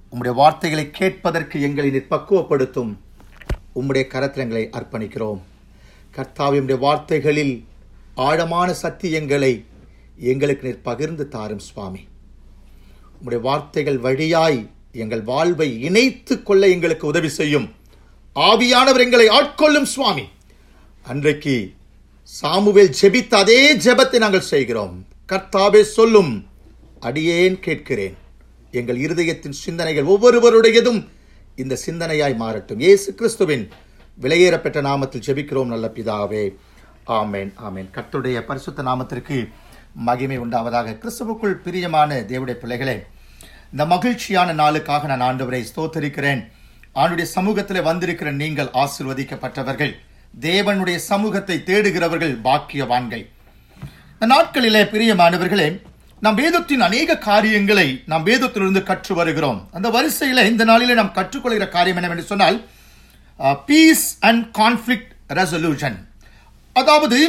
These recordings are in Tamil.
உம்முடைய வார்த்தைகளை கேட்பதற்கு எங்களை நீர் பக்குவப்படுத்தும் உம்முடைய கரத்தில் எங்களை அர்ப்பணிக்கிறோம் கர்த்தாவே உம்முடைய வார்த்தைகளில் ஆழமான சத்தியங்களை எங்களுக்கு நீர் பகிர்ந்து தாரும் சுவாமி உம்முடைய வார்த்தைகள் வழியாய் எங்கள் வாழ்வை இணைத்து கொள்ள எங்களுக்கு உதவி செய்யும் ஆவியானவர் எங்களை ஆட்கொள்ளும் சுவாமி அன்றைக்கு சாமுவேல் ஜெபித்த அதே ஜெபத்தை நாங்கள் செய்கிறோம் கர்த்தாவே சொல்லும் அடியேன் கேட்கிறேன் எங்கள் இருதயத்தின் சிந்தனைகள் ஒவ்வொருவருடையதும் இந்த சிந்தனையாய் மாறட்டும் இயேசு கிறிஸ்துவின் விலையேறப்பெற்ற நாமத்தில் ஜெபிக்கிறோம் நல்ல பிதாவே ஆமேன் ஆமேன் கர்த்தருடைய பரிசுத்த நாமத்திற்கு மகிமை உண்டாவதாக கிறிஸ்துவுக்குள் பிரியமான தேவடைய பிள்ளைகளே இந்த மகிழ்ச்சியான நாளுக்காக நான் ஆண்டவரை ஸ்தோத்தரிக்கிறேன் ஆண்டுடைய சமூகத்தில் வந்திருக்கிற நீங்கள் ஆசிர்வதிக்கப்பட்டவர்கள் தேவனுடைய சமூகத்தை தேடுகிறவர்கள் பாக்கியவான்கள் இந்த நாட்களிலே பிரியமானவர்களே நாம் வேதத்தின் அநேக காரியங்களை நாம் வேதத்திலிருந்து கற்று வருகிறோம் அந்த வரிசையில இந்த நாளிலே நாம் கற்றுக்கொள்கிற காரியம் என்னவென்று சொன்னால் பீஸ் அண்ட் கான்ஃபிளிக்ட் ரெசல்யூஷன் அதாவது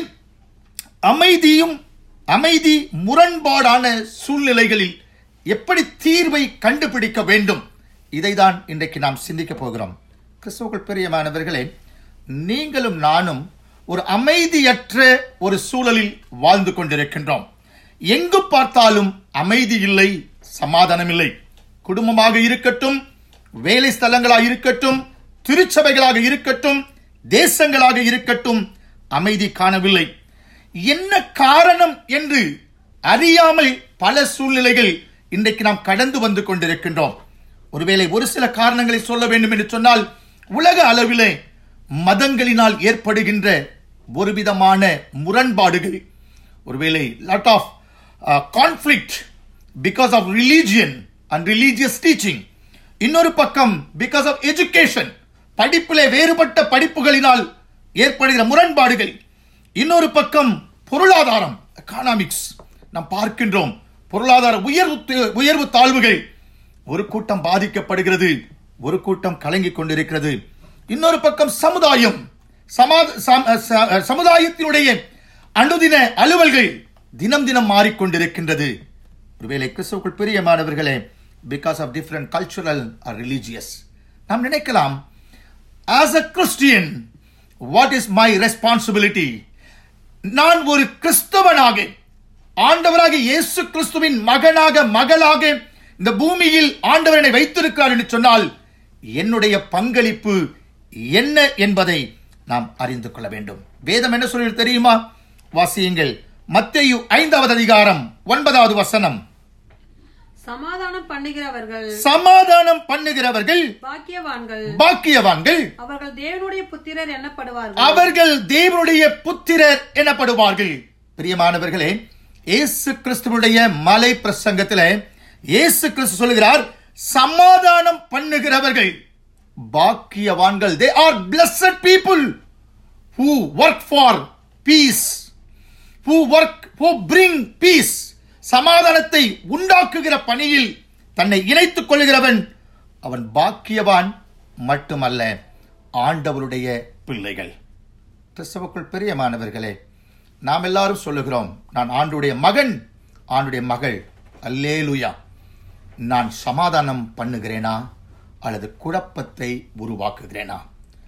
அமைதியும் அமைதி முரண்பாடான சூழ்நிலைகளில் எப்படி தீர்வை கண்டுபிடிக்க வேண்டும் இதைதான் இன்றைக்கு நாம் சிந்திக்க போகிறோம் கிறிஸ்துவுக்குள் பிரியமானவர்களே நீங்களும் நானும் ஒரு அமைதியற்ற ஒரு சூழலில் வாழ்ந்து கொண்டிருக்கின்றோம் எங்கு பார்த்தாலும் அமைதி இல்லை சமாதானம் இல்லை குடும்பமாக இருக்கட்டும் வேலை ஸ்தலங்களாக இருக்கட்டும் திருச்சபைகளாக இருக்கட்டும் தேசங்களாக இருக்கட்டும் அமைதி காணவில்லை என்ன காரணம் என்று அறியாமல் பல சூழ்நிலைகள் இன்றைக்கு நாம் கடந்து வந்து கொண்டிருக்கின்றோம் ஒருவேளை ஒரு சில காரணங்களை சொல்ல வேண்டும் என்று சொன்னால் உலக அளவிலே மதங்களினால் ஏற்படுகின்ற ஒரு விதமான முரண்பாடுகள் ஒருவேளை lot of conflict because of religion and religious teaching இன்னொரு பக்கம் பிகாஸ் ஆஃப் எஜுகேஷன் படிப்பிலே வேறுபட்ட படிப்புகளினால் ஏற்படுகிற முரண்பாடுகள் இன்னொரு பக்கம் பொருளாதாரம் எக்கானாமிக்ஸ் நாம் பார்க்கின்றோம் பொருளாதார உயர்வு உயர்வு தாழ்வுகள் ஒரு கூட்டம் பாதிக்கப்படுகிறது ஒரு கூட்டம் கலங்கிக் கொண்டிருக்கிறது இன்னொரு பக்கம் சமுதாயம் சமுதாயத்தினுடைய அனுதின அலுவல்கள் தினம் தினம் மாறிக்கொண்டிருக்கின்றது ஒருவேளை கிறிஸ்துவுக்குள் பிரியமானவர்களே because of different cultural or religious நாம் நினைக்கலாம் as a Christian what is my responsibility நான் ஒரு கிறிஸ்தவனாக ஆண்டவராக இயேசு கிறிஸ்துவின் மகனாக மகளாக இந்த பூமியில் ஆண்டவரனை வைத்திருக்கிறார் என்று சொன்னால் என்னுடைய பங்களிப்பு என்ன என்பதை நாம் அறிந்து கொள்ள வேண்டும் வேதம் என்ன சொல்லி தெரியுமா வாசியுங்கள் மத்தேயு ஐந்தாவது அதிகாரம் ஒன்பதாவது வசனம் சமாதானம் பண்ணுகிறவர்கள் சமாதானம் பண்ணுகிறவர்கள் பாக்கியவான்கள் பாக்கியவான்கள் அவர்கள் தேவனுடைய புத்திரர் எண்ணப்படுவார்கள் அவர்கள் தேவனுடைய புத்திரர் எனப்படுவார்கள் பிரியமானவர்களே இயேசு கிறிஸ்துவனுடைய மலை பிரசங்கத்திலே இயேசு கிறிஸ்து சொல்கிறார் சமாதானம் பண்ணுகிறவர்கள் பாக்கியவான்கள் they are blessed people who work for peace who work who bring peace சமாதானத்தை உண்டாக்குகிற பணியில் தன்னை இணைத்துக் கொள்கிறவன் அவன் பாக்கியவான் மட்டுமல்ல ஆண்டவருடைய பிள்ளைகள் கிறிஸ்தவுக்குள் பிரியமானவர்களே நாம் எல்லாரும் சொல்லுகிறோம் நான் ஆண்டுடைய மகன் ஆண்டுடைய மகள் அல்லேலுயா நான் சமாதானம் பண்ணுகிறேனா அல்லது குழப்பத்தை உருவாக்குகிறேனா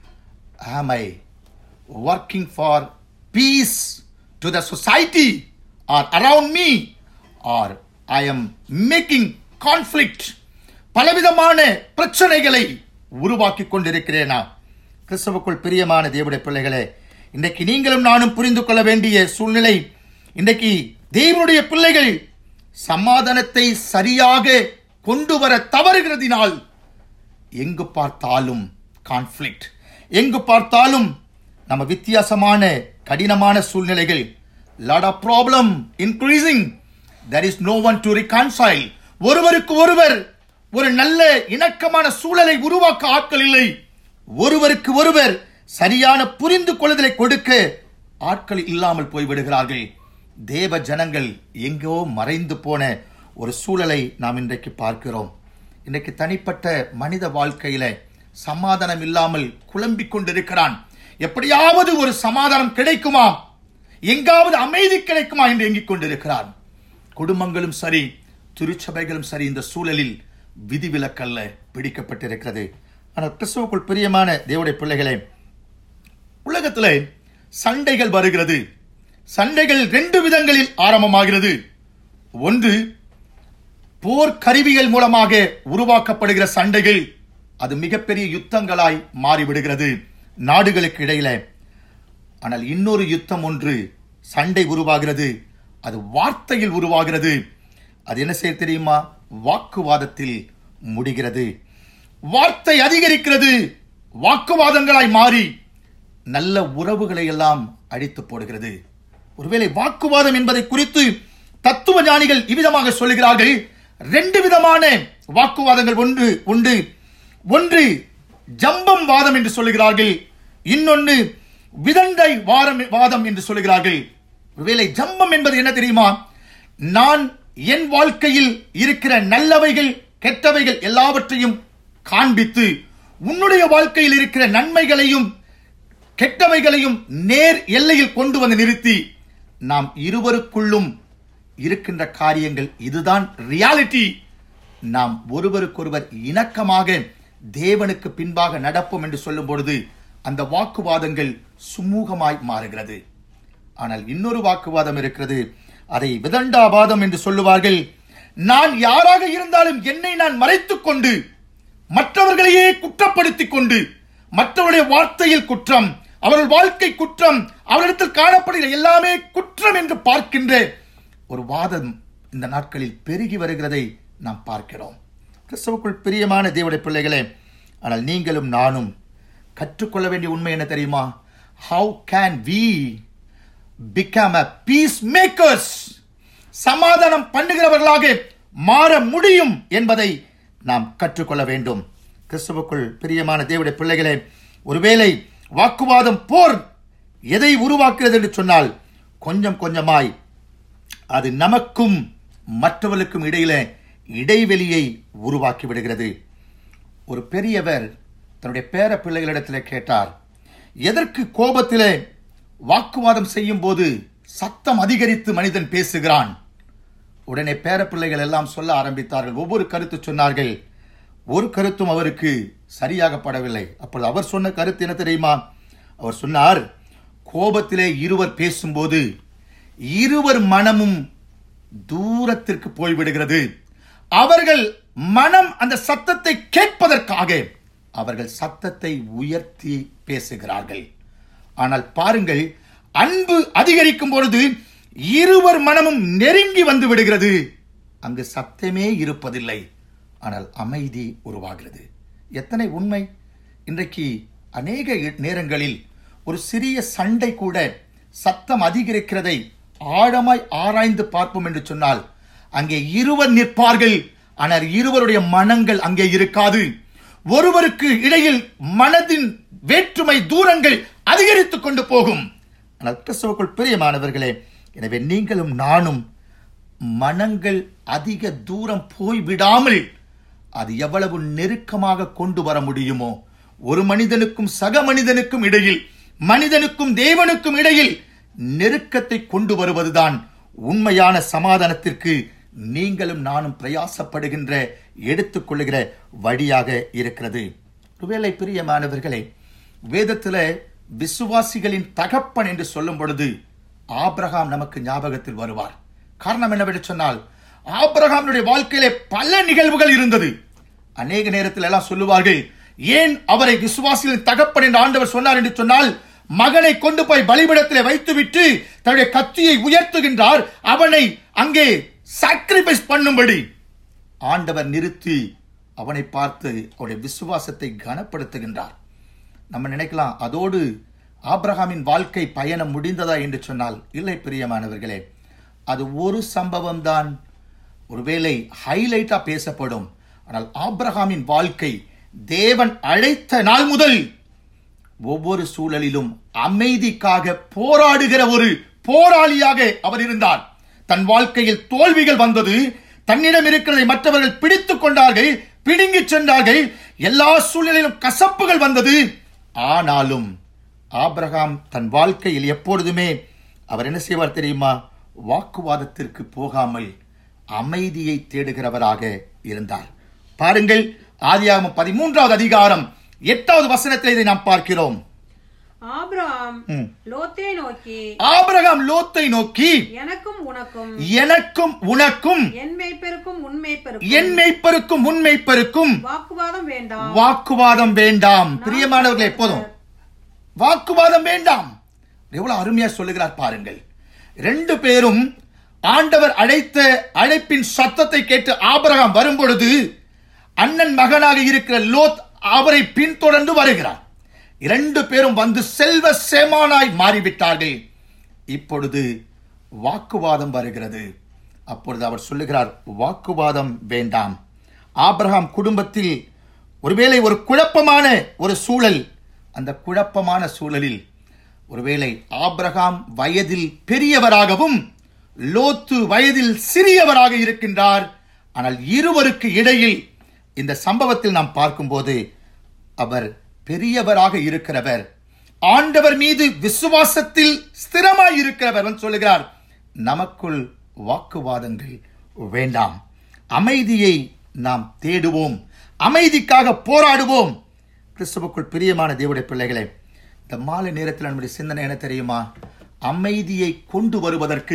am I working for peace to the society or around me or I am making conflict பலவிதமான பிரச்சனைகளை உருவாக்கி கொண்டிருக்கிறேனா கிறிஸ்தவுக்குள் பிரியமான தேவடைய பிள்ளைகளே இன்றைக்கு நீங்களும் நானும் புரிந்து கொள்ள வேண்டிய சூழ்நிலை இன்றைக்கு தேவனுடைய பிள்ளைகள் சமாதானத்தை சரியாக கொண்டு வர தவறுகிறதினால் எங்கு பார்த்தாலும் கான்ஃபிளிக்ட் எங்கு பார்த்தாலும் நம்ம வித்தியாசமான கடினமான சூழ்நிலைகள் lot of problem increasing there is no one to reconcile ஒருவருக்கு ஒருவர் ஒரு நல்ல இணக்கமான சூழலை உருவாக்க ஆட்கள் இல்லை ஒருவருக்கு ஒருவர் சரியான புரிந்து கொள்ளுதலை கொடுக்க ஆட்கள் இல்லாமல் போய்விடுகிறார்கள் தேவ ஜனங்கள் எங்கோ மறைந்து போன ஒரு சூழலை நாம் இன்றைக்கு பார்க்கிறோம் இன்றைக்கு தனிப்பட்ட மனித வாழ்க்கையில சமாதானம் இல்லாமல் குழம்பிக் கொண்டிருக்கிறான் எப்படியாவது ஒரு சமாதானம் கிடைக்குமா எங்காவது அமைதி கிடைக்குமா என்று எங்கிக் கொண்டிருக்கிறான் குடும்பங்களும் சரி திருச்சபைகளும் சரி இந்த சூழலில் விதிவிலக்கல்ல பிடிக்கப்பட்டிருக்கிறது ஆனால் கிறிஸ்துவுக்குள் பிரியமான தேவனுடைய பிள்ளைகளே உலகத்திலே சண்டைகள் வருகிறது சண்டைகள் ரெண்டு விதங்களில் ஆரம்பமாகிறது ஒன்று போர் கருவிகள் மூலமாக உருவாக்கப்படுகிற சண்டைகள் அது மிகப்பெரிய யுத்தங்களாய் மாறிவிடுகிறது நாடுகளுக்கு இடையில ஆனால் இன்னொரு யுத்தம் ஒன்று சண்டை உருவாகிறது அது வார்த்தையில் உருவாகிறது அது என்ன செய்ய தெரியுமா வாக்குவாதத்தில் முடிகிறது வார்த்தை அதிகரிக்கிறது வாக்குவாதங்களாய் மாறி நல்ல உறவுகளை எல்லாம் அழித்து போடுகிறது ஒருவேளை வாக்குவாதம் என்பதை குறித்து தத்துவ ஞானிகள் இவ்விதமாக சொல்லுகிறார்கள் ரெண்டு விதமான வாக்குவாதங்கள் ஒன்று உண்டு ஒன்று ஜம்பம் வாதம் என்று சொல்லுகிறார்கள் இன்னொன்று விதண்டை வாரம் வாதம் என்று சொல்லுகிறார்கள் ஒருவேளை ஜம்பம் என்பது என்ன தெரியுமா நான் என் வாழ்க்கையில் இருக்கிற நல்லவைகள் கெட்டவைகள் எல்லாவற்றையும் காண்பித்து உன்னுடைய வாழ்க்கையில் இருக்கிற நன்மைகளையும் கெட்டவைகளையும் நேர் எல்லையில் கொண்டு வந்து நிறுத்தி நாம் இருவருக்குள்ளும் இருக்கின்ற காரியங்கள் இதுதான் ரியாலிட்டி நாம் ஒருவருக்கொருவர் இணக்கமாக தேவனுக்கு பின்பாக நடப்போம் என்று சொல்லும் பொழுது அந்த வாக்குவாதங்கள் சுமூகமாய் மாறுகிறது ஆனால் இன்னொரு வாக்குவாதம் இருக்கிறது அதை விதண்டாவாதம் என்று சொல்லுவார்கள் நான் யாராக இருந்தாலும் என்னை நான் மறைத்துக் கொண்டு மற்றவர்களையே குற்றப்படுத்திக் கொண்டு மற்றவருடைய வார்த்தையில் குற்றம் அவர்கள் வாழ்க்கை குற்றம் அவரிடத்தில் காணப்படுகிற எல்லாமே குற்றம் என்று பார்க்கின்ற ஒரு வாதம் இந்த நாட்களில் பெருகி வருகிறதை நாம் பார்க்கிறோம் கிறிஸ்தவுக்குள் பிரியமான தேவடைய பிள்ளைகளே ஆனால் நீங்களும் நானும் கற்றுக்கொள்ள வேண்டிய உண்மை என்ன தெரியுமா how can we become a peace makers சமாதானம் பண்ணுகிறவர்களாக மாற முடியும் என்பதை நாம் கற்றுக்கொள்ள வேண்டும் கிறிஸ்துவுக்குள் பிரியமான தேவடைய பிள்ளைகளே ஒருவேளை வாக்குவாதம் போர் எதை உருவாக்குகிறது என்று சொன்னால் கொஞ்சம் கொஞ்சமாய் அது நமக்கும் மற்றவர்களுக்கும் இடையில இடைவெளியை உருவாக்கி விடுகிறது ஒரு பெரியவர் தன்னுடைய பேர பிள்ளைகளிடத்தில் கேட்டார் எதற்கு கோபத்திலே வாக்குவாதம் செய்யும் போது சத்தம் அதிகரித்து மனிதன் பேசுகிறான் உடனே பேர பிள்ளைகள் எல்லாம் சொல்ல ஆரம்பித்தார்கள் ஒவ்வொரு கருத்து சொன்னார்கள் ஒரு கருத்தும் அவருக்கு சரியாகப்படவில்லை அப்பொழுது அவர் சொன்ன கருத்து என்ன தெரியுமா அவர் சொன்னார் கோபத்திலே இருவர் பேசும்போது இருவர் மனமும் தூரத்திற்கு போய்விடுகிறது அவர்கள் மனம் அந்த சத்தத்தை கேட்பதற்காக அவர்கள் சத்தத்தை உயர்த்தி பேசுகிறார்கள் ஆனால் பாருங்கள் அன்பு அதிகரிக்கும் பொழுது இருவர் மனமும் நெருங்கி வந்து விடுகிறது அங்கு சத்தமே இருப்பதில்லை ஆனால் அமைதி உருவாகிறது எத்தனை உண்மை இன்றைக்கு அநேக நேரங்களில் ஒரு சிறிய சண்டை கூட சத்தம் அதிகரிக்கிறதை ஆழமாய் ஆராய்ந்து பார்ப்போம் என்று சொன்னால் அங்கே இருவர் நிற்பார்கள் ஆனால் இருவருடைய மனங்கள் அங்கே இருக்காது ஒருவருக்கு இடையில் மனதின் வேற்றுமை தூரங்கள் அதிகரித்துக் கொண்டு போகும் ஆனால் கிறிஸ்தவக்குள் பிரியமானவர்களே எனவே நீங்களும் நானும் மனங்கள் அதிக தூரம் போய் விடாமல் அது எவ்வளவு நெருக்கமாக கொண்டு வர முடியுமோ ஒரு மனிதனுக்கும் சக மனிதனுக்கும் இடையில் மனிதனுக்கும் தேவனுக்கும் இடையில் நெருக்கத்தை கொண்டு வருவதுதான் உண்மையான சமாதானத்திற்கு நீங்களும் நானும் பிரயாசப்படுகின்ற எடுத்துக்கொள்ளுகிற வழியாக இருக்கிறது ஒருவேளை பிரியமானவர்களே வேதத்துல விசுவாசிகளின் தகப்பன் என்று சொல்லும் பொழுது ஆபிரகாம் நமக்கு ஞாபகத்தில் வருவார் காரணம் என்னவென்று சொன்னால் ஆபிரகாமுடைய வாழ்க்கையிலே பல நிகழ்வுகள் இருந்தது அநேக நேரத்தில் எல்லாம் சொல்லுவார்கள் ஏன் அவரை விசுவாசிகளின் தகப்பன் என்று ஆண்டவர் சொன்னார் என்று சொன்னால் மகனை கொண்டு போய் பலிபிடத்திலே வைத்துவிட்டு தன்னுடைய கத்தியை உயர்த்துகின்றார் அவனை அங்கே சாக்ரிஃபைஸ் பண்ணும்படி ஆண்டவர் நிறுத்தி அவனை பார்த்து அவருடைய விசுவாசத்தை கனப்படுத்துகின்றார் நம்ம நினைக்கலாம் அதோடு ஆப்ரஹாமின் வாழ்க்கை பயணம் முடிந்ததா என்று சொன்னால் இல்லை பிரியமானவர்களே அது ஒரு சம்பவம் தான் ஒருவேளை ஹைலைட்டா பேசப்படும் ஆனால் ஆப்ரஹாமின் வாழ்க்கை தேவன் அழைத்த நாள் முதல் ஒவ்வொரு சூழலிலும் அமைதிக்காக போராடுகிற ஒரு போராளியாக அவர் இருந்தார் தன் வாழ்க்கையில் தோல்விகள் வந்தது தன்னிடம் இருக்கிறதை மற்றவர்கள் பிடித்துக் கொண்டார்கள் பிடுங்கிச் சென்றார்கள் எல்லா சூழ்நிலையிலும் கசப்புகள் வந்தது ஆனாலும் ஆபிரகாம் தன் வாழ்க்கையில் எப்பொழுதுமே அவர் என்ன செய்வார் தெரியுமா வாக்குவாதத்திற்கு போகாமல் அமைதியை தேடுகிறவராக இருந்தார் பாருங்கள் ஆதியாகமம் பதிமூன்றாவது அதிகாரம் எட்டாவது வசனத்தில் இதை நாம் பார்க்கிறோம் ஆபிரகாம் ம். லோத்தை நோக்கி ஆபிரகாம் லோத்தை நோக்கி எனக்கும் உனக்கும் எனக்கும் உனக்கும் என் மேய்ப்பெருக்கும் உன் மேய்ப்பெருக்கும் என் மெய்ப்பருக்கும் உன் மெய்ப்பருக்கும் வாக்குவாதம் வேண்டாம் வாக்குவாதம் வேண்டாம் பிரியமானவர்களே எப்போதும் வாக்குவாதம் வேண்டாம் எவ்வளவு அருமையா சொல்லுகிறார் பாருங்கள் ரெண்டு பேரும் ஆண்டவர் அழைத்த அழைப்பின் சத்தத்தை கேட்டு ஆபிரகாம் வரும்பொழுது அண்ணன் மகனாக இருக்கிற லோத் அவரை பின்தொடர்ந்து வருகிறார் இரண்டு பேரும் வந்து செல்வ சேமானாய் மாறிவிட்டார்கள் இப்பொழுது வாக்குவாதம் வருகிறது அப்பொழுது அவர் சொல்லுகிறார் வாக்குவாதம் வேண்டாம் ஆபிரகாம் குடும்பத்தில் ஒருவேளை ஒரு குழப்பமான ஒரு சூழல் அந்த குழப்பமான சூழலில் ஒருவேளை ஆபிரகாம் வயதில் பெரியவராகவும் லோத்து வயதில் சிறியவராக இருக்கின்றார் ஆனால் இருவருக்கு இடையில் இந்த சம்பவத்தில் நாம் பார்க்கும்போது அவர் பெரியவராக இருக்கிறவர் ஆண்டவர் மீது விசுவாசத்தில் ஸ்திரமாய் இருக்கிறவர் என்று சொல்லுகிறார் நமக்குள் வாக்குவாதங்கள் வேண்டாம் அமைதியை நாம் தேடுவோம் அமைதிக்காக போராடுவோம் கிறிஸ்துவுக்குள் பிரியமான தேவனுடைய பிள்ளைகளே இந்த மாலை நேரத்தில் நம்முடைய சிந்தனை என்ன தெரியுமா அமைதியை கொண்டு வருவதற்கு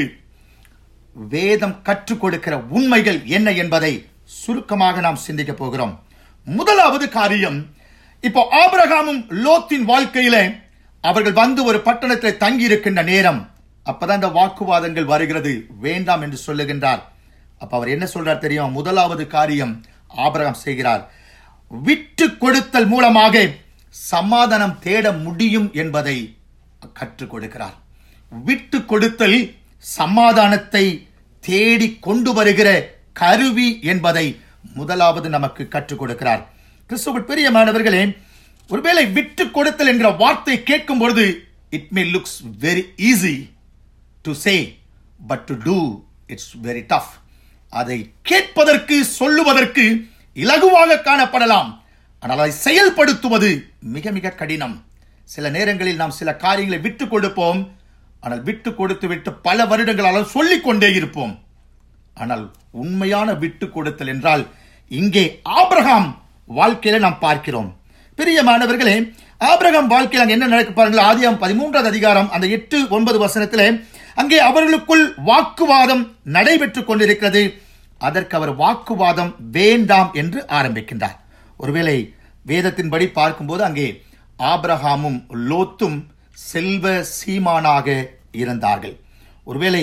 வேதம் கற்றுக் கொடுக்கிற உண்மைகள் என்ன என்பதை சுருக்கமாக நாம் சிந்திக்க போகிறோம் முதலாவது காரியம் இப்போ ஆபிரகாமும் லோத்தின் வாழ்க்கையில அவர்கள் வந்து ஒரு பட்டணத்தில் தங்கி இருக்கின்ற நேரம் அப்பதான் இந்த வாக்குவாதங்கள் வருகிறது வேண்டாம் என்று சொல்லுகின்றார் அப்ப அவர் என்ன சொல்றார் தெரியும் முதலாவது காரியம் ஆபிரகாம் செய்கிறார் விட்டு கொடுத்தல் மூலமாக சமாதானம் தேட முடியும் என்பதை கற்றுக் கொடுக்கிறார் விட்டு கொடுத்தல் சமாதானத்தை தேடி கொண்டு வருகிற கருவி என்பதை முதலாவது நமக்கு கற்றுக் கொடுக்கிறார் கிறிஸ்துவ பெரியமானவர்களே ஒருவேளை விட்டு கொடுத்தல் என்கிற வார்த்தை கேட்கும் பொழுது it may looks very easy to say but to do it's very tough அதை கேட்பதற்கு சொல்லுவதற்கு இலகுவாக காணப்படலாம் ஆனால் அதை செயல்படுத்துவது மிக மிக கடினம் சில நேரங்களில் நாம் சில காரியங்களை விட்டு கொடுப்போம் ஆனால் விட்டு கொடுத்து விட்டு பல வருடங்களால் சொல்லிக் கொண்டே இருப்போம் ஆனால் உண்மையான விட்டு கொடுத்தல் என்றால் இங்கே ஆபிரகாம் வாழ்க்கையில நாம் பார்க்கிறோம் பிரியமானவர்களே ஆபிரகாம் வாழ்க்கையில் அங்கே என்ன நடக்க பாருங்கள் ஆதியாம் பதிமூன்றாவது அதிகாரம் அந்த எட்டு ஒன்பது வசனத்திலே அங்கே அவர்களுக்குள் வாக்குவாதம் நடைபெற்றுக் கொண்டிருக்கிறது அதற்கு அவர் வாக்குவாதம் வேண்டாம் என்று ஆரம்பிக்கின்றார் ஒருவேளை வேதத்தின்படி பார்க்கும்போது அங்கே ஆபிரகாமும் லோத்தும் செல்வ சீமானாக இருந்தார்கள் ஒருவேளை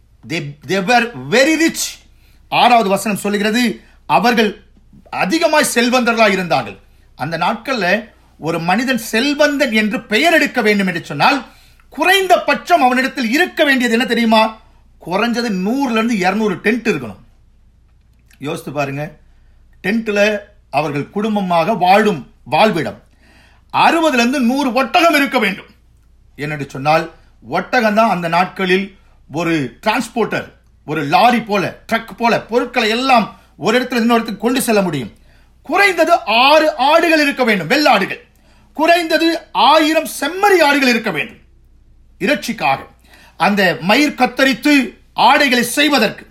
தேவர் வெரி ரிச் ஆறாவது வசனம் சொல்லுகிறது அவர்கள் அதிகமாய் செல்வந்தர்களாக இருந்தார்கள் அந்த நாட்கள்ல ஒரு மனிதன் செல்வந்தன் என்று பெயர் எடுக்க வேண்டும் என்று சொன்னால் குறைந்தபட்சம் அவனிடத்தில் இருக்க வேண்டியது என்ன தெரியுமா குறைஞ்சது நூறுல இருந்து இருநூறு டென்ட் இருக்கணும் யோசித்து பாருங்க டென்ட்ல அவர்கள் குடும்பமாக வாழும் வாழ்விடம் அறுபதுல இருந்து நூறு ஒட்டகம் இருக்க வேண்டும் என்னென்று சொன்னால் ஒட்டகம் தான் அந்த நாட்களில் ஒரு டிரான்ஸ்போர்ட்டர் ஒரு லாரி போல ட்ரக் போல பொருட்களை எல்லாம் ஒரு இடத்துல இன்னொரு இடத்துக்கு கொண்டு செல்ல முடியும் குறைந்தது ஆறு ஆடுகள் இருக்க வேண்டும் வெள்ளாடுகள் குறைந்தது ஆயிரம் செம்மறி ஆடுகள் இருக்க வேண்டும் இறைச்சிக்காக அந்த மயிர் கத்தரித்து ஆடைகளை செய்வதற்கு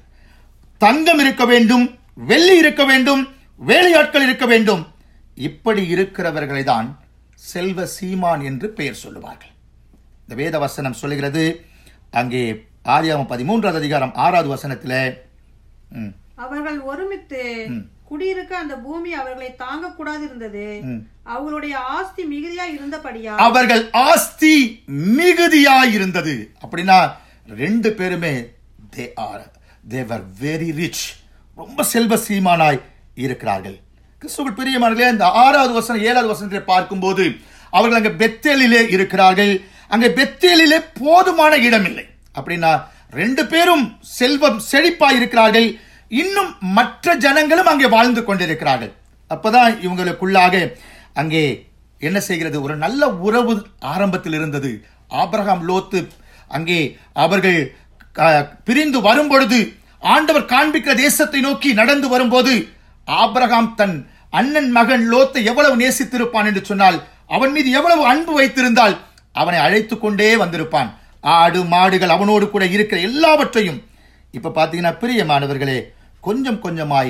தங்கம் இருக்க வேண்டும் வெள்ளி இருக்க வேண்டும் வேலையாட்கள் இருக்க வேண்டும் இப்படி இருக்கிறவர்களை தான் செல்வ சீமான் என்று பெயர் சொல்லுவார்கள் இந்த வேத வசனம் சொல்லுகிறது அங்கே ஆதியாகமம் பதிமூன்றாவது அதிகாரம் ஆறாவது வசனத்துல ம், அவர்கள் ஒருமித்து குடியிருக்க அந்த பூமி அவர்களை தாங்க கூடாது இருந்தது அவர்களுடைய ஆஸ்தி மிகுதியா இருந்தபடியா அவர்கள் ஆஸ்தி மிகுதியாய் இருந்தது அப்படின்னா ரெண்டு பேருமே they are they were very rich ரொம்ப செல்வ சீமானாய் இருக்கிறார்கள் கிறிஸ்துவ பெரியமானங்களே அந்த ஆறாவது வசனம் ஏழாவது வசனத்தை பார்க்கும்போது அவர்கள் அங்க பெத்தேலிலே இருக்கிறார்கள் அங்க பெத்தேலிலே போதுமான இடம் இல்லை அப்படின்னா ரெண்டு பேரும் செல்வம் செழிப்பாய் இருக்கிறார்கள் இன்னும் மற்ற ஜனங்களும் அங்கே வாழ்ந்து கொண்டிருக்கிறார்கள் அப்பதான் இவங்களுக்குள்ளாக அங்கே என்ன செய்கிறது ஒரு நல்ல உறவு ஆரம்பத்தில் இருந்தது ஆபிரகாம் லோத்து அங்கே அவர்கள் க- பிரிந்து வரும்பொழுது ஆண்டவர் காண்பிக்கிற தேசத்தை நோக்கி நடந்து வரும்போது ஆபிரகாம் தன் அண்ணன் மகன் லோத்தை எவ்வளவு நேசித்திருப்பான் என்று சொன்னால் அவன் மீது எவ்வளவு அன்பு வைத்திருந்தால் அவனை அழைத்து கொண்டே வந்திருப்பான் ஆடு மாடுகள் அவனோடு கூட இருக்கிற எல்லாவற்றையும் இப்ப பாத்தீங்கன்னா பிரியமானவர்களே கொஞ்சம் கொஞ்சமாய்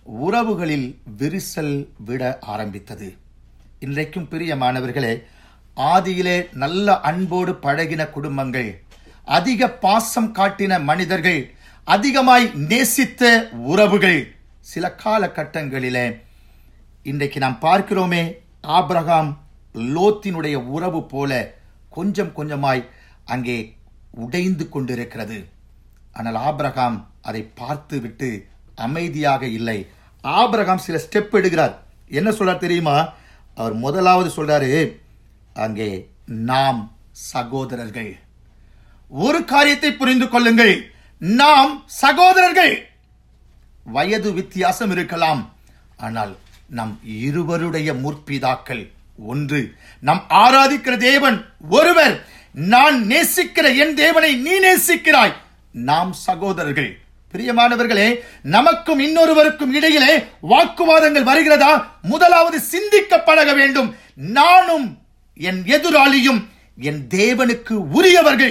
உறவுகளில் விரிசல் விட ஆரம்பித்தது இன்றைக்கும் பிரியமானவர்களே ஆதியிலே நல்ல அன்போடு பழகின குடும்பங்கள் அதிக பாசம் காட்டின மனிதர்கள் அதிகமாய் நேசித்த உறவுகள் சில காலகட்டங்களிலே இன்றைக்கு நாம் பார்க்கிறோமே ஆபிரகாம் லோத்தினுடைய உறவு போல கொஞ்சம் கொஞ்சமாய் அங்கே உடைந்து கொண்டிருக்கிறது ஆனால் ஆபிரகாம் அதை பார்த்து விட்டு அமைதியாக இல்லை ஆபிரகாம் சில ஸ்டெப் எடுக்கிறார் என்ன சொல்றார் தெரியுமா அவர் முதலாவது சொல்றாரு அங்கே நாம் சகோதரர்கள் ஒரு காரியத்தை புரிந்து கொள்ளுங்கள் நாம் சகோதரர்கள் வயது வித்தியாசம் இருக்கலாம் ஆனால் நம் இருவருடைய முற்பிதாக்கள் ஒன்று நம் ஆராதிக்கிற தேவன் ஒருவர் நான் நேசிக்கிற என் தேவனை நீ நேசிக்கிறாய் நாம் சகோதரர்கள் பிரியமானவர்களே நமக்கும் இன்னொருவருக்கும் இடையிலே வாக்குவாதங்கள் வருகிறதா முதலாவது சிந்திக்க பழக வேண்டும் நானும் என் எதிராளியும் என் தேவனுக்கு உரியவர்கள்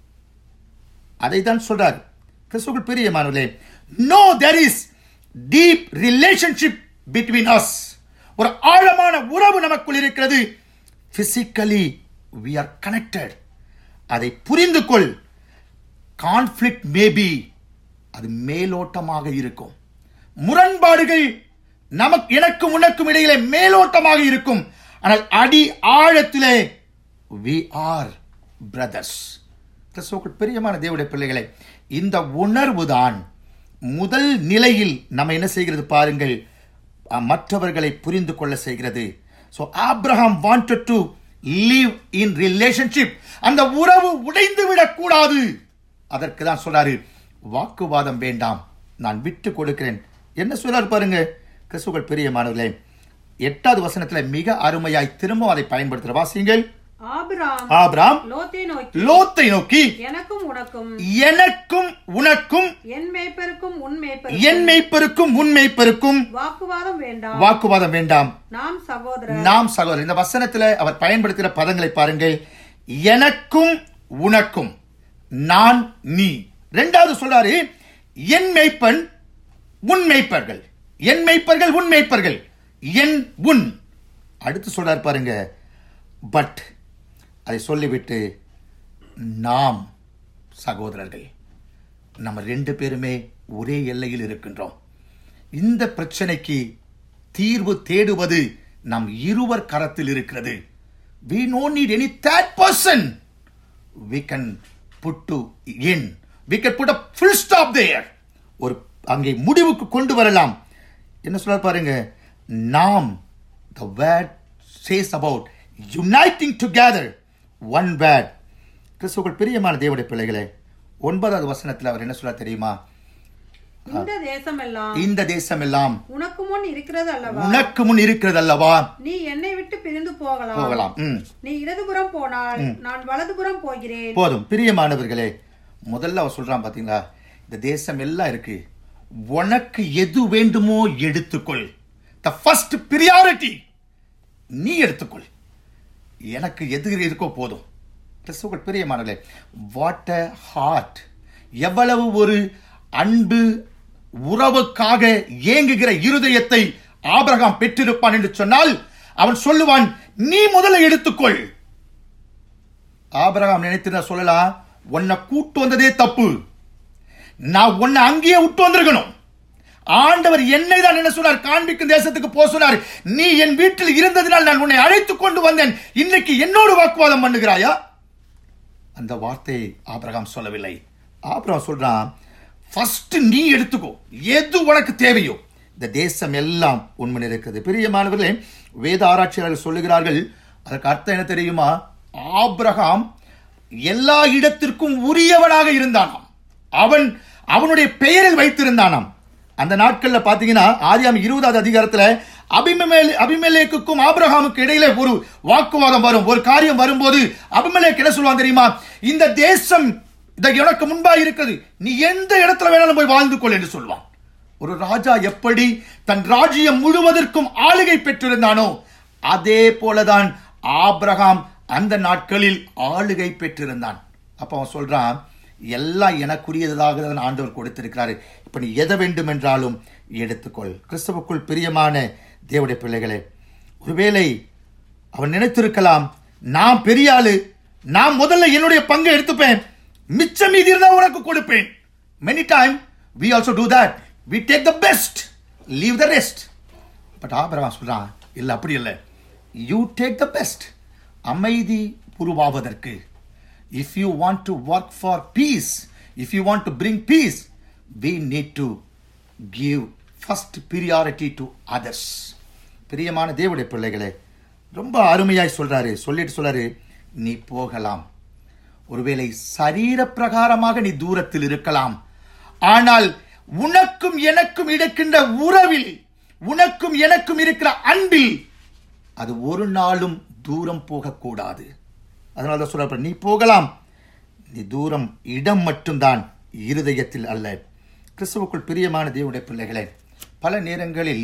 அதை தான் சொல்றார் கிறிஸ்துவுக்குள் பிரியமானவர்களே no there is deep relationship between us ஒரு ஆழமான உறவு நமக்குள் இருக்கிறது பிசிக்கலி வி ஆர் கனெக்டட் அதை புரிந்து கொள் கான்ஃபிளிக் மேபி அது மேலோட்டமாக இருக்கும் முரண்பாடுகள் நமக்கு எனக்கும் உனக்கும் இடையிலே மேலோட்டமாக இருக்கும் ஆனால் அடி ஆழத்திலே வி ஆர் பிரதர்ஸ் கிறிஸ்துவுக்குள் பிரியமான தேவனுடைய பிள்ளைகளை இந்த உணர்வு தான் முதல் நிலையில் நம்ம என்ன செய்கிறது பாருங்கள் அஹ், மற்றவர்களை புரிந்து கொள்ள செய்கிறது so Abraham wanted to live in relationship அந்த உறவு உடைந்து விடக்கூடாது அதற்கு தான் சொல்றாரு வாக்குவாதம் வேண்டாம் நான் விட்டு கொடுக்கிறேன் என்ன சொல்றாரு பாருங்க கிறிஸ்துவுக்குள் பிரியமானவர்களே எட்டாவது வசனத்துல மிக அருமையாய் திரும்ப அதை பயன்படுத்துற வாசிங்கள் ஆபிராம் ஆபிராம் லோத்தை நோக்கி லோத்தை நோக்கி எனக்கும் உனக்கும் எனக்கும் உனக்கும் என் மேய்ப்பருக்கும் உன் என் மேய்ப்பருக்கும் மெய்ப்பருக்கும் உன் மெய்ப்பருக்கும் வாக்குவாதம் வேண்டாம் வாக்குவாதம் வேண்டாம் நாம் சகோதரர் நாம் சகோதரர் இந்த வசனத்துல அவர் பயன்படுத்துகிற பதங்களை பாருங்கள் எனக்கும் உனக்கும் நான் நீ ரெண்டாவது சொல்றாரு என் மெய்ப்பன் உன் மெய்ப்பர்கள் என் மெய்ப்பர்கள் உன் மெய்ப்பர்கள் என் உன் அடுத்து சொல்றாரு பாருங்க பட் அதை சொல்லிவிட்டு நாம் சகோதரர்கள் நம்ம ரெண்டு பேருமே ஒரே எல்லையில் இருக்கின்றோம் இந்த பிரச்சனைக்கு தீர்வு தேடுவது நம் இருவர் கரத்தில் இருக்கிறது we no need any third person we can put to in we can put a full stop there ஒரு அங்கே முடிவுக்கு கொண்டு வரலாம் என்ன சொல்ல பாருங்க நாம் the word says about uniting together one word கிறிஸ்துவுக்குள் பிரியமான தேவனுடைய பிள்ளைகளே ஒன்பதாவது வசனத்தில் அவர் என்ன சொல்ல தெரியுமா இந்த தேசம் எல்லாம் இந்த தேசம் எல்லாம் உனக்கு முன் இருக்கிறது அல்லவா உனக்கு முன் இருக்கிறது அல்லவா நீ என்னை விட்டு பிரிந்து போகலாம் போகலாம் ம். நீ இடதுபுறம் போனால் நான் வலதுபுறம் போகிறேன் போதும் பிரியமானவர்களே முதல்ல அவன் சொல்றான் பாத்தீங்களா இந்த தேசம் எல்லாம் இருக்கு உனக்கு எது வேண்டுமோ எடுத்துக்கொள் த ஃபர்ஸ்ட் பிரியாரிட்டி நீ எடுத்துக்கொள் எனக்கு எது இருக்கோ போதும் கிறிஸ்துவுக்குள் பிரியமானவர்களே வாட் அ ஹார்ட் எவ்வளவு ஒரு அன்பு உறவுக்காக ஏங்குகிற இருதயத்தை ஆபிரகாம் பெற்றிருப்பான் என்று சொன்னால் அவன் சொல்லுவான் நீ முதல்ல எடுத்துக்கொள் ஆபிரகாம் நினைத்து சொல்லலாம் உன்னை கூட்டு வந்ததே தப்பு நான் உன்னை அங்கேயே விட்டு வந்திருக்கணும் ஆண்டவர் என்னை தான் என்ன சொன்னார் காண்பிக்கும் தேசத்துக்கு போக சொன்னார் நீ என் வீட்டில் இருந்ததினால் நான் உன்னை அழைத்துக் கொண்டு வந்தேன் இன்னைக்கு என்னோடு வாக்குவாதம் பண்ணுகிறாயா அந்த வார்த்தையை ஆபிரகாம் சொல்லவில்லை ஆபிரகாம் சொல்றான் ஃபர்ஸ்ட் நீ எடுத்துக்கோ எது உனக்கு தேவையோ இந்த தேசம் எல்லாம் உண்மை இருக்குது பிரியமானவர்களே வேத ஆராய்ச்சியாளர்கள் சொல்லுகிறார்கள் அதற்கு அர்த்தம் என்ன தெரியுமா ஆபிரகாம் எல்லா இடத்திற்கும் உரியவனாக இருந்தானாம் அவன் அவனுடைய பெயரில் வைத்திருந்தானாம் அந்த நாட்கள்ல பாத்தீங்கன்னா ஆதியாம் இருபதாவது அதிகாரத்துல அபிமேல் அபிமேலேக்குக்கும் ஆபிரகாமுக்கு இடையில ஒரு வாக்குவாதம் வரும் ஒரு காரியம் வரும்போது அபிமேலேக் என்ன சொல்லுவான் தெரியுமா இந்த தேசம் இதை எனக்கு முன்பா இருக்கிறது நீ எந்த இடத்துல வேணாலும் போய் வாழ்ந்து கொள் என்று சொல்வான் ஒரு ராஜா எப்படி தன் ராஜ்யம் முழுவதற்கும் ஆளுகை பெற்றிருந்தானோ அதே போலதான் ஆபிரகாம் அந்த நாட்களில் ஆளுகை பெற்றிருந்தான் அப்ப அவன் சொல்றான் எல்லாம் எனக்குரியதாக தான் ஆண்டவர் கொடுத்திருக்கிறாரு இப்ப நீ எதை வேண்டும் என்றாலும் எடுத்துக்கொள் கிறிஸ்துவுக்குள் பிரியமான தேவடைய பிள்ளைகளே ஒருவேளை அவன் நினைத்திருக்கலாம் நான் பெரிய ஆளு நான் முதல்ல என்னுடைய பங்கை எடுத்துப்பேன் மிச்சம் மீதி இருந்தா உனக்கு கொடுப்பேன் many time we also do that we take the best leave the rest but Abraham சொல்றான் இல்ல அப்படி இல்லை யூ டேக் த பெஸ்ட் அமைதி உருவாவதற்கு if you want to work for peace if you want to bring peace we need to give first priority to others பிரியமான தேவடைய பிள்ளைகளே ரொம்ப அருமையாய் சொல்றாரு சொல்லிட்டு சொல்றாரு நீ போகலாம் ஒருவேளை சரீர பிரகாரமாக நீ தூரத்தில் இருக்கலாம் ஆனால் உனக்கும் எனக்கும் இருக்கின்ற உறவில் உனக்கும் எனக்கும் இருக்கிற அன்பில் அது ஒரு நாளும் தூரம் போகக்கூடாது அதனால தான் சொல்ற நீ போகலாம் நீ தூரம் இடம் மட்டும்தான் இருதயத்தில் அல்ல கிறிஸ்துவுக்குள் பிரியமான தேவனுடைய பிள்ளைகளே பல நேரங்களில்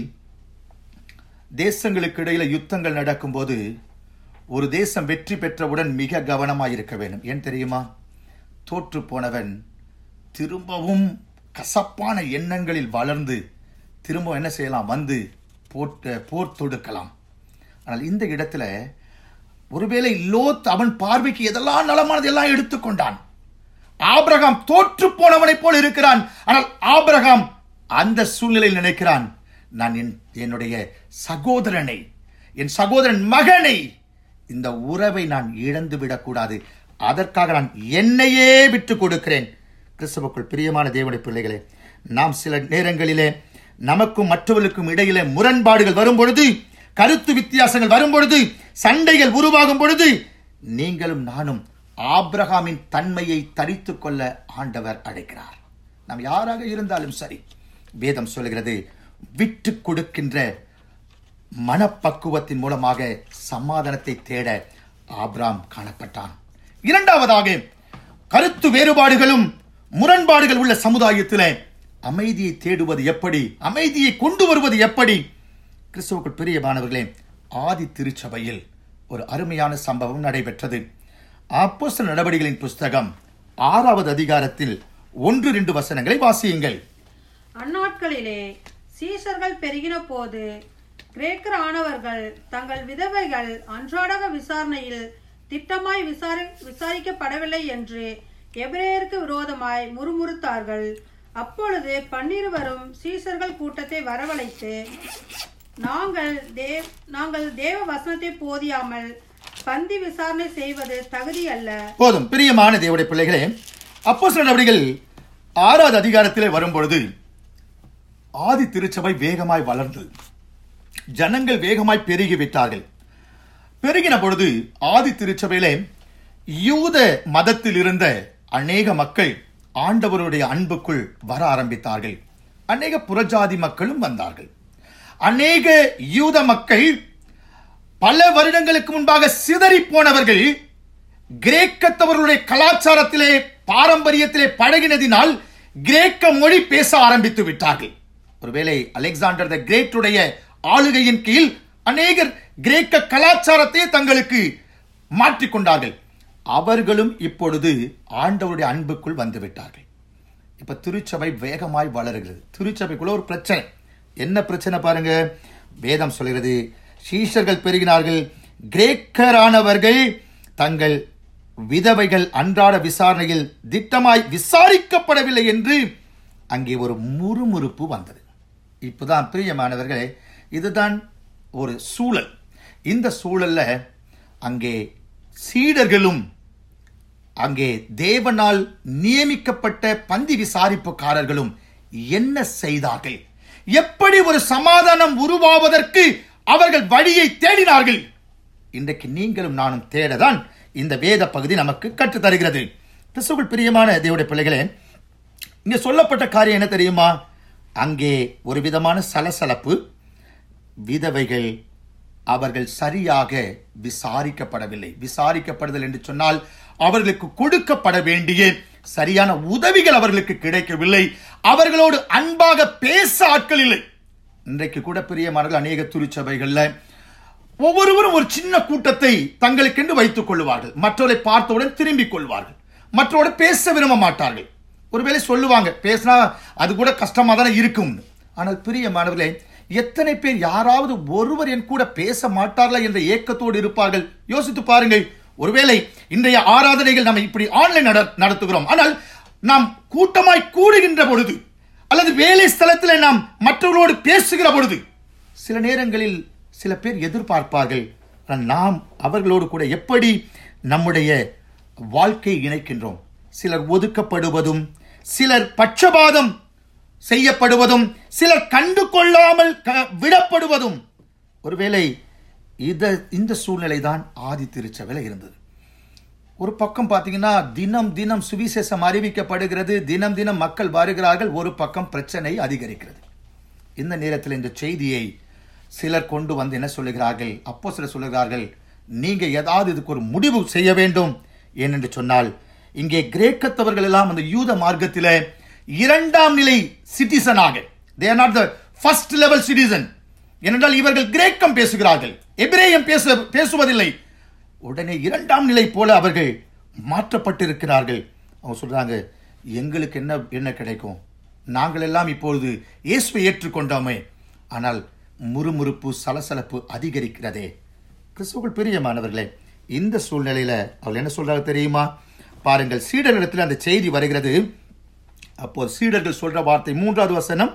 தேசங்களுக்கு இடையில யுத்தங்கள் நடக்கும்போது ஒரு தேசம் வெற்றி பெற்றவுடன் மிக கவனமாக இருக்க வேண்டும் ஏன் தெரியுமா தோற்று போனவன் திரும்பவும் கசப்பான எண்ணங்களில் வளர்ந்து திரும்ப என்ன செய்யலாம் வந்து போட்டு போர் தொடுக்கலாம் ஆனால் இந்த இடத்துல ஒருவேளை லோத் அவன் பார்வைக்கு எதெல்லாம் நலமானது எல்லாம் எடுத்துக்கொண்டான் ஆபிரகாம் தோற்று போனவனைப் போல் இருக்கிறான் ஆனால் ஆபிரகாம் அந்த சூழ்நிலையில் நினைக்கிறான் நான் என் என்னுடைய சகோதரனை என் சகோதரன் மகனை இந்த உறவை நான் இழந்து விடக்கூடாது அதற்காக நான் என்னையே விட்டு கொடுக்கிறேன் கிறிஸ்தவுக்குள் பிரியமான தேவனுடைய பிள்ளைகளே நாம் சில நேரங்களிலே நமக்கும் மற்றவர்களுக்கும் இடையிலே முரண்பாடுகள் வரும் பொழுது கருத்து வித்தியாசங்கள் வரும் பொழுது சண்டைகள் உருவாகும் பொழுது நீங்களும் நானும் ஆபிரகாமின் தன்மையை தரித்துக் கொள்ள ஆண்டவர் அழைக்கிறார் நாம் யாராக இருந்தாலும் சரி வேதம் சொல்கிறது விட்டு கொடுக்கின்ற மனப்பக்குவத்தின் மூலமாக சமாதானத்தை தேட ஆபிராம் காணப்பட்டான் இரண்டாவதாக கருத்து வேறுபாடுகளும் முரண்பாடுகள் உள்ள சமுதாயத்தில் அமைதியை தேடுவது எப்படி அமைதியை கொண்டு வருவது எப்படி கிறிஸ்துவுக்குள் பிரியமானவர்களே ஆதி திருச்சபையில் ஒரு அருமையான சம்பவம் நடைபெற்றது அப்போஸ்தல நடவடிக்கைகளின் புஸ்தகம் ஆறாவது அதிகாரத்தில் ஒன்று ரெண்டு வசனங்களை வாசியுங்கள் அந்நாட்களிலே சீசர்கள் பெருகின போது கிரேக்கர் ஆனவர்கள் தங்கள் விதவைகள் அன்றாடக விசாரணையில் திட்டமாய் விசாரி விசாரிக்கப்படவில்லை என்று எபிரேயருக்கு விரோதமாய் முறுமுறுத்தார்கள் அப்பொழுது பன்னிருவரும் சீசர்கள் கூட்டத்தை வரவழைத்து நாங்கள் தேவ் நாங்கள் தேவ வசனத்தை போதியாமல் பந்தி விசாரணை செய்வது தகுதி அல்ல போதும் பிரியமான தேவடைய பிள்ளைகளே அப்போஸ்தல நடவடிக்கைகள் ஆறாவது அதிகாரத்திலே வரும்பொழுது ஆதி திருச்சபை வேகமாய் வளர்ந்தது ஜனங்கள் வேகமாய் பெருகிவிட்டார்கள் பெருகின பொழுது ஆதி திருச்சபையிலே யூத மதத்தில் இருந்த அநேக மக்கள் ஆண்டவருடைய அன்புக்குள் வர ஆரம்பித்தார்கள் அநேக புறஜாதி மக்களும் வந்தார்கள் அநேக யூத மக்கள் பல வருடங்களுக்கு முன்பாக சிதறி போனவர்கள் கிரேக்கத்தவர்களுடைய கலாச்சாரத்திலே பாரம்பரியத்திலே பழகினதினால் கிரேக்க மொழி பேச ஆரம்பித்து விட்டார்கள் ஒருவேளை அலெக்சாண்டர் த கிரேட்டுடைய ஆளுகையின் கீழ் அநேகர் கிரேக்க கலாச்சாரத்தை தங்களுக்கு மாற்றிக்கொண்டார்கள் அவர்களும் இப்பொழுது ஆண்டவருடைய அன்புக்குள் வந்து விட்டார்கள் இப்ப திருச்சபை வேகமாய் வளருகிறது திருச்சபைக்குள்ள ஒரு பிரச்சனை என்ன பிரச்சனை பாருங்க வேதம் சொல்கிறது சீஷர்கள் பெருகினார்கள் கிரேக்கரானவர்கள் தங்கள் விதவைகள் அன்றாட விசாரணையில் திட்டமாய் விசாரிக்கப்படவில்லை என்று அங்கே ஒரு முறுமுறுப்பு வந்தது இப்போதான் பிரியமானவர்களே இதுதான் ஒரு சூழல் இந்த சூழல்ல அங்கே சீடர்களும் அங்கே தேவனால் நியமிக்கப்பட்ட பந்தி விசாரிப்புக்காரர்களும் என்ன செய்தார்கள் எப்படி ஒரு சமாதானம் உருவாவதற்கு அவர்கள் வழியை தேடினார்கள் இன்றைக்கு நீங்களும் நானும் தேடதான் இந்த வேத பகுதி நமக்கு கற்றுத் தருகிறது கிறிஸ்துவுக்குள் பிரியமான தேவடைய பிள்ளைகளே இங்க சொல்லப்பட்ட காரியம் என்ன தெரியுமா அங்கே ஒரு விதமான சலசலப்பு விதவைகள் அவர்கள் சரியாக விசாரிக்கப்படவில்லை விசாரிக்கப்படுதல் என்று சொன்னால் அவர்களுக்கு கொடுக்கப்பட வேண்டிய சரியான உதவிகள் அவர்களுக்கு கிடைக்கவில்லை அவர்களோடு அன்பாக பேச ஆட்கள் இல்லை இன்றைக்கு கூட பிரியமானவர்கள் அநேக திருச்சபைகள்ல ஒவ்வொருவரும் ஒரு சின்ன கூட்டத்தை தங்களுக்கென்று வைத்துக் கொள்வார்கள் மற்றவரை பார்த்தவுடன் திரும்பிக் கொள்வார்கள் மற்றவரோட பேச விரும்ப மாட்டார்கள் ஒருவேளை சொல்லுவாங்க பேசினா அது கூட கஷ்டமா தானே இருக்கும் ஆனால் பிரியமானவர்களே எத்தனை பேர் யாராவது ஒருவர் என் கூட பேச மாட்டார்களா என்ற ஏக்கத்தோடு இருப்பார்கள் யோசித்து பாருங்கள் ஒருவேளை இன்றைய ஆராதனைகள் நம்ம இப்படி ஆன்லைன் நடத்துகிறோம் ஆனால் நாம் கூட்டமாய் கூடுகின்ற பொழுது அல்லது வேலை ஸ்தலத்தில் நாம் மற்றவர்களோடு பேசுகிற பொழுது சில நேரங்களில் சில பேர் எதிர்பார்ப்பார்கள் ஆனால் நாம் அவர்களோடு கூட எப்படி நம்முடைய வாழ்க்கை இணைக்கின்றோம் சிலர் ஒதுக்கப்படுவதும் சிலர் பட்சபாதம் செய்யப்படுவதும் சிலர் கண்டு கொள்ளாமல் க- விடப்படுவதும் ஒருவேளை இத இந்த சூழ்நிலை தான் ஆதி திருச்சபையில இருந்தது ஒரு பக்கம் பார்த்தீங்கன்னா தினம் தினம் சுவிசேஷம் அறிவிக்கப்படுகிறது தினம் தினம் மக்கள் வருகிறார்கள் ஒரு பக்கம் பிரச்சனை அதிகரிக்கிறது இந்த நேரத்தில் இந்த செய்தியை சிலர் கொண்டு வந்து என்ன சொல்லுகிறார்கள் அப்போ சிலர் சொல்லுகிறார்கள் நீங்க ஏதாவது இதுக்கு ஒரு முடிவு செய்ய வேண்டும் ஏனென்று சொன்னால் இங்கே கிரேக்கத்தவர்கள் எல்லாம் அந்த யூத மார்க்கத்தில இரண்டாம் நிலை சிட்டிசனாக they are not the first level citizen ஏனென்றால் இவர்கள் கிரேக்கம் பேசுகிறார்கள் எபிரேயம் பேச பேசுவதில்லை உடனே இரண்டாம் நிலை போல அவர்கள் மாற்றப்பட்டிருக்கிறார்கள் அவங்க சொல்றாங்க எங்களுக்கு என்ன என்ன கிடைக்கும் நாங்கள் எல்லாம் இப்பொழுது இயேசுவை ஏற்றுக்கொண்டோமே ஆனால் முறுமுறுப்பு சலசலப்பு அதிகரிக்கிறதே கிறிஸ்துவுக்குள் பிரியமானவர்களே இந்த சூழ்நிலையில அவள் என்ன சொல்றாங்க தெரியுமா பாருங்கள் சீடர்களிடத்தில் அந்த செய்தி வருகிறது அப்போ சீடர்கள் சொல்ற வார்த்தை மூன்றாவது வசனம்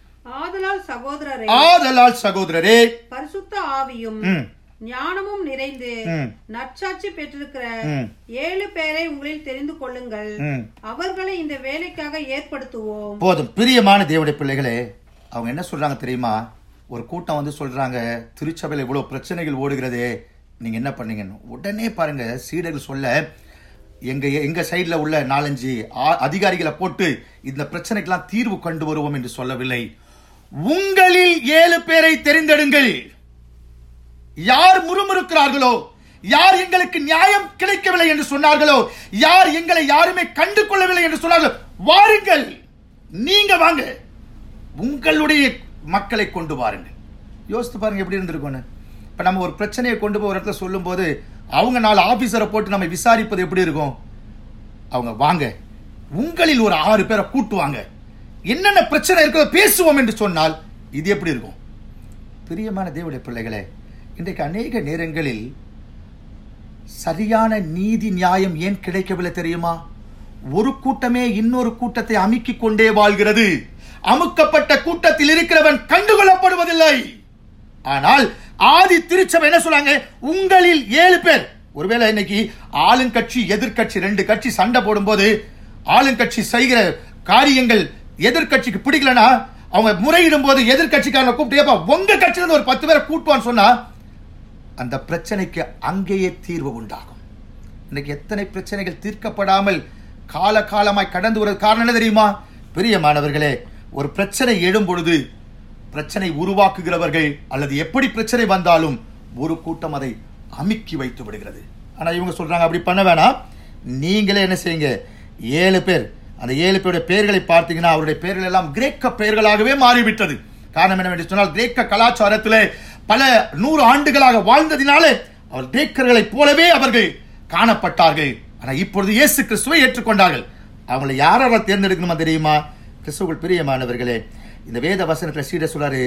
ஆதலால் சகோதரரே ஆதலால் சகோதரரே பரிசுத்த ஆவியும் ம், ஞானமும் நிறைந்து ம். நற்சாட்சி பெற்றிருக்கிற ம். ஏழு பேரை உங்களில் தெரிந்து கொள்ளுங்கள் ம். அவர்களை இந்த வேலைக்காக ஏற்படுத்துவோம் போதும் பிரியமான தேவனுடைய பிள்ளைகளே அவங்க என்ன சொல்றாங்க தெரியுமா ஒரு கூட்டம் வந்து சொல்றாங்க திருச்சபையில் இவ்வளவு பிரச்சனைகள் ஓடுகிறதே நீங்க என்ன பண்ணீங்கன்னு உடனே பாருங்க சீடர்கள் சொல்ல எங்க எங்க சைடுல உள்ள நாலஞ்சு ஆ- அதிகாரிகளை போட்டு இந்த பிரச்சனைக்கெல்லாம் தீர்வு கொண்டு வருவோம் என்று சொல்லவில்லை உங்களில் ஏழு பேரை தெரிந்தெடுங்கள் யார் முறுமுறுக்கிறார்களோ யார் எங்களுக்கு நியாயம் கிடைக்கவில்லை என்று சொன்னார்களோ யார் எங்களை யாருமே கண்டு கொள்ளவில்லை என்று சொன்னார்களோ வாருங்கள் நீங்க வாங்க உங்களுடைய மக்களை கொண்டு வாருங்கள் யோசித்து பாருங்க எப்படி இருந்திருக்கும்னு இப்ப நம்ம ஒரு பிரச்சனையை கொண்டு போய் ஒரு இடத்துல சொல்லும்போது அவங்க நாலு ஆபீசரை போட்டு நம்ம விசாரிப்பது எப்படி இருக்கும் அவங்க வாங்க உங்களில் ஒரு ஆறு பேரை கூட்டுவாங்க என்னென்ன பிரச்சனை இருக்கிறதோ பேசுவோம் என்று சொன்னால் இது எப்படி இருக்கும் பிரியமான தேவனுடைய பிள்ளைகளே இன்றைக்கு அநேக நேரங்களில் சரியான நீதி நியாயம் ஏன் கிடைக்கவில்லை தெரியுமா ஒரு கூட்டமே இன்னொரு கூட்டத்தை அமுக்கிக் கொண்டே வாழ்கிறது அமுக்கப்பட்ட கூட்டத்தில் இருக்கிறவன் கண்டுகொள்ளப்படுவதில்லை ஆனால் ஆதி திருச்சபை என்ன சொன்னாங்க உங்களில் ஏழு பேர் ஒருவேளை இன்னைக்கு ஆளுங்கட்சி எதிர்க்கட்சி ரெண்டு கட்சி சண்டை போடும்போது ஆளுங்கட்சி செய்கிற காரியங்கள் எதிர்க்கட்சிக்கு பிடிக்கலனா அவங்க முறையிடும் போது எதிர்க்கட்சிக்காரனை கூப்பிட்டு "ஏப்பா, உங்க கட்சியில இருந்து ஒரு பத்து பேரை கூட்டுவான்னு சொன்னா அந்த பிரச்சனைக்கு அங்கேயே தீர்வு உண்டாகும் இன்னைக்கு எத்தனை பிரச்சனைகள் தீர்க்கப்படாமல் கால காலமாய் கடந்து வருவது காரணம் என்ன தெரியுமா பிரியமானவர்களே ஒரு பிரச்சனை எழும் பொழுது பிரச்சனை உருவாக்குகிறவர்கள் அல்லது எப்படி பிரச்சனை வந்தாலும் ஒரு கூட்டம் அதை அமுக்கி வைத்து விடுகிறது ஆனா இவங்க சொல்றாங்க அப்படி பண்ண வேணாம் நீங்களே என்ன செய்யுங்க ஏழு பேர் அந்த ஏழு பேருடைய பெயர்களை பார்த்தீங்கன்னா அவருடைய பெயர்கள் எல்லாம் கிரேக்க பெயர்களாகவே மாறிவிட்டது காரணம் என்னவென்று சொன்னால் கிரேக்க கலாச்சாரத்திலே பல நூறு ஆண்டுகளாக வாழ்ந்ததினாலே அவர் கிரேக்கர்களைப் போலவே அவர்கள் காணப்பட்டார்கள் ஆனா இப்பொழுது இயேசு கிறிஸ்துவை ஏற்றுக்கொண்டார்கள் அவங்களை யாரால தேர்ந்தெடுக்கணுமா தெரியுமா கிறிஸ்துவுக்குள் பிரியமானவர்களே இந்த வேத வசனத்துல சீட சொல்றாரு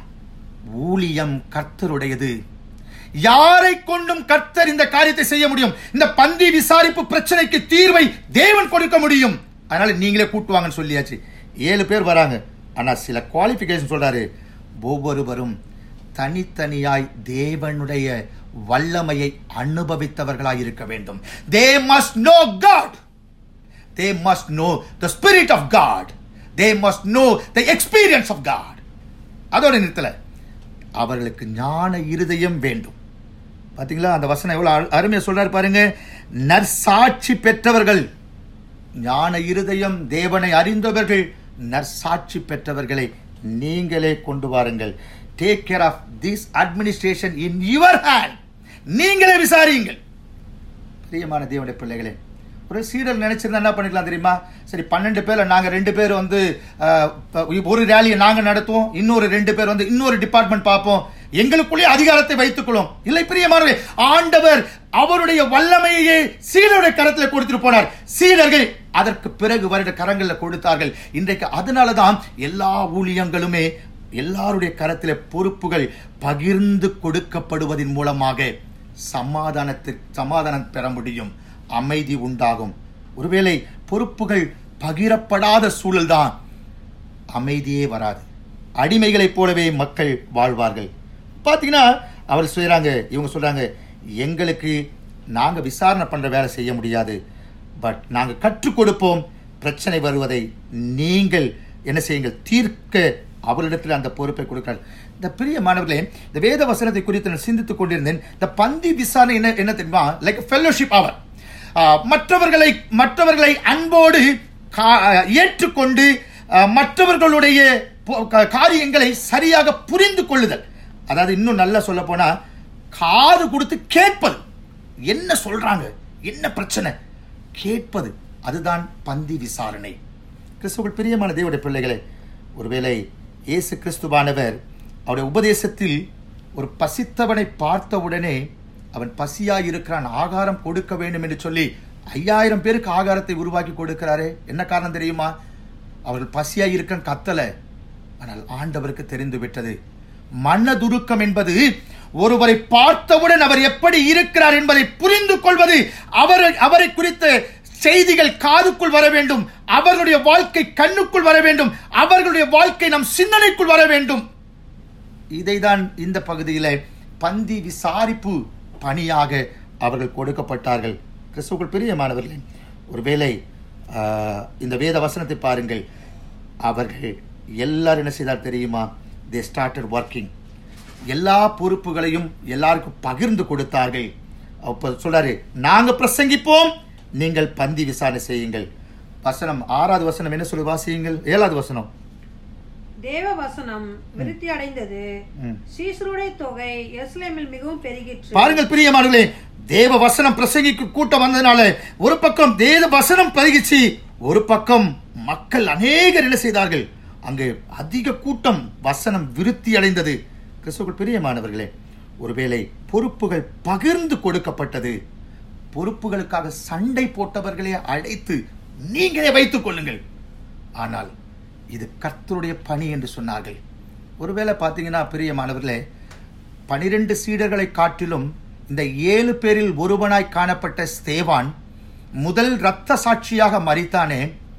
ஊழியம் கர்த்தருடையது யாரை கொண்டும் கர்த்தர் இந்த காரியத்தை செய்ய முடியும் இந்த பந்தி விசாரிப்பு பிரச்சனைக்கு தீர்வை தேவன் கொடுக்க முடியும் அதனால நீங்களே கூட்டுவாங்கன்னு சொல்லியாச்சு ஏழு பேர் வராங்க ஆனா சில குவாலிஃபிகேஷன் சொல்றாரு ஒவ்வொருவரும் தனித்தனியாய் தேவனுடைய வல்லமையை அனுபவித்தவர்களாய் இருக்க வேண்டும் they must know God they must know the spirit of God. They must know the experience of God. அதோட நிறுத்தல அவர்களுக்கு ஞான இருதயம் வேண்டும் பாத்தீங்களா அந்த வசனம் எவ்வளவு அரு- அருமையா சொல்றாரு பாருங்க நற்சாட்சி பெற்றவர்கள் ஞான இருதயம் தேவனை அறிந்தவர்கள் நற்சாட்சி பெற்றவர்களை நீங்களே கொண்டு வாருங்கள் take care of this administration in your hand நீங்களே விசாரியுங்கள் பிரியமான தேவனுடைய பிள்ளைகளே ஒரு சீடர் நினைச்சிருந்தா என்ன பண்ணிக்கலாம் தெரியுமா சரி பன்னெண்டு பேர்ல நாங்க ரெண்டு பேர் வந்து அஹ், ஒரு ரேலியை நாங்க நடத்துவோம் இன்னொரு ரெண்டு பேர் வந்து இன்னொரு டிபார்ட்மெண்ட் பார்ப்போம் எங்களுக்குள்ளே அதிகாரத்தை வைத்துக் கொள்ளும் இல்லை பிரியமானவரே ஆண்டவர் அவருடைய வல்லமையை சீடருடைய கரத்தில் கொடுத்துட்டு போனார் சீடர்கள் அதற்கு பிறகு வருட கரங்களில் கொடுத்தார்கள் இன்றைக்கு அதனால தான் எல்லா ஊழியங்களுமே எல்லாருடைய கரத்தில் பொறுப்புகள் பகிர்ந்து கொடுக்கப்படுவதன் மூலமாக சமாதானத்திற்கு சமாதானம் பெற முடியும் அமைதி உண்டாகும் ஒருவேளை பொறுப்புகள் பகிரப்படாத சூழல்தான் அமைதியே வராது அடிமைகளைப் போலவே மக்கள் வாழ்வார்கள் பார்த்தீங்கன்னா அவர் சொல்றாங்க இவங்க சொல்றாங்க எங்களுக்கு நாங்க விசாரணை பண்ற வேலை செய்ய முடியாது பட் நாங்க கற்றுக் கொடுப்போம் பிரச்சனை வருவதை நீங்கள் என்ன செய்யுங்கள் தீர்க்க அவரிடத்தில் அந்த பொறுப்பை கொடுக்கிறார் இந்த பிரிய மாணவர்களே இந்த வேத வசனத்தை குறித்து நான் சிந்தித்துக் கொண்டிருந்தேன் இந்த பந்தி விசாரணை என்ன என்ன தெரியுமா லைக் ஃபெல்லோஷிப் அவர் மற்றவர்களை மற்றவர்களை அன்போடு கா- ஏற்றுக்கொண்டு அஹ், மற்றவர்களுடைய பொ- கா- காரியங்களை சரியாக புரிந்து கொள்ளுதல் அதாவது இன்னும் நல்லா சொல்ல போனா காது கொடுத்து கேட்பது என்ன சொல்றாங்க என்ன பிரச்சனை கேட்பது அதுதான் பந்தி விசாரணை கிறிஸ்துவுக்குள் பிரியமான தேவனுடைய பிள்ளைகளே ஒருவேளை இயேசு கிறிஸ்துவானவர் அவருடைய உபதேசத்தில் ஒரு பசித்தவனை பார்த்தவுடனே அவன் பசியாய் இருக்கிறான் ஆகாரம் கொடுக்க வேண்டும் என்று சொல்லி ஐயாயிரம் பேருக்கு ஆகாரத்தை உருவாக்கி கொடுக்கிறாரே என்ன காரணம் தெரியுமா அவர்கள் பசியாய் இருக்க கத்தல ஆனால் ஆண்டவருக்கு தெரிந்து விட்டது மனதுருக்கம் என்பது ஒருவரை பார்த்தவுடன் அவர் எப்படி இருக்கிறார் என்பதை புரிந்து கொள்வது அவர் அவரை குறித்த செய்திகள் காதுக்குள் வர வேண்டும் அவர்களுடைய வாழ்க்கை கண்ணுக்குள் வர வேண்டும் அவர்களுடைய வாழ்க்கை நம் சிந்தனைக்குள் வர வேண்டும் இதைதான் இந்த பகுதியில் பந்தி விசாரிப்பு பணியாக அவர்கள் கொடுக்கப்பட்டார்கள் கிறிஸ்துவுக்குள் பிரியமானவர்களே ஒருவேளை ஆஹ், இந்த வேத வசனத்தை பாருங்கள் அவர்கள் எல்லாரும் என்ன செய்தார் தெரியுமா தே ஸ்டார்டட் ஒர்க்கிங் எல்லா பொறுப்புகளையும் எல்லாருக்கும் பகிர்ந்து கொடுத்தார்கள் அப்ப சொல்றாரு நாங்க பிரசங்கிப்போம் நீங்கள் பந்தி விசாரணை செய்யுங்கள் வசனம் ஆறாவது வசனம் என்ன சொல்லி வாசியுங்கள் ஏழாவது வசனம் தேவ வசனம் விருத்தி அடைந்தது ம். சீசருடைய தொகை எருசலேமில் மிகவும் பெருகிற்று பாருங்கள் பிரியமானவர்களே தேவ வசனம் பிரசங்கிக்கு கூட்டம் வந்ததுனால ஒரு பக்கம் தேவ வசனம் பருகிச்சு ஒரு பக்கம் மக்கள் அநேகர் என்ன செய்தார்கள் அங்கு அதிக கூட்டம் வசனம் விருத்தி அடைந்தது கிறிஸ்துவுக்குள் பிரியமானவர்களே ஒருவேளை பொறுப்புகள் பகிர்ந்து கொடுக்கப்பட்டது பொறுப்புகளுக்காக சண்டை போட்டவர்களே அழைத்து நீங்களே வைத்துக் கொள்ளுங்கள் ஆனால் இது கர்த்தருடைய பணி என்று சொன்னார்கள் ஒருவேளை பார்த்தீங்கன்னா பிரியமானவர்களே பனிரெண்டு சீடர்களை காட்டிலும் இந்த ஏழு பேரில் ஒருவனாய் காணப்பட்ட ஸ்தேவான் முதல் இரத்த சாட்சியாக மறித்தானே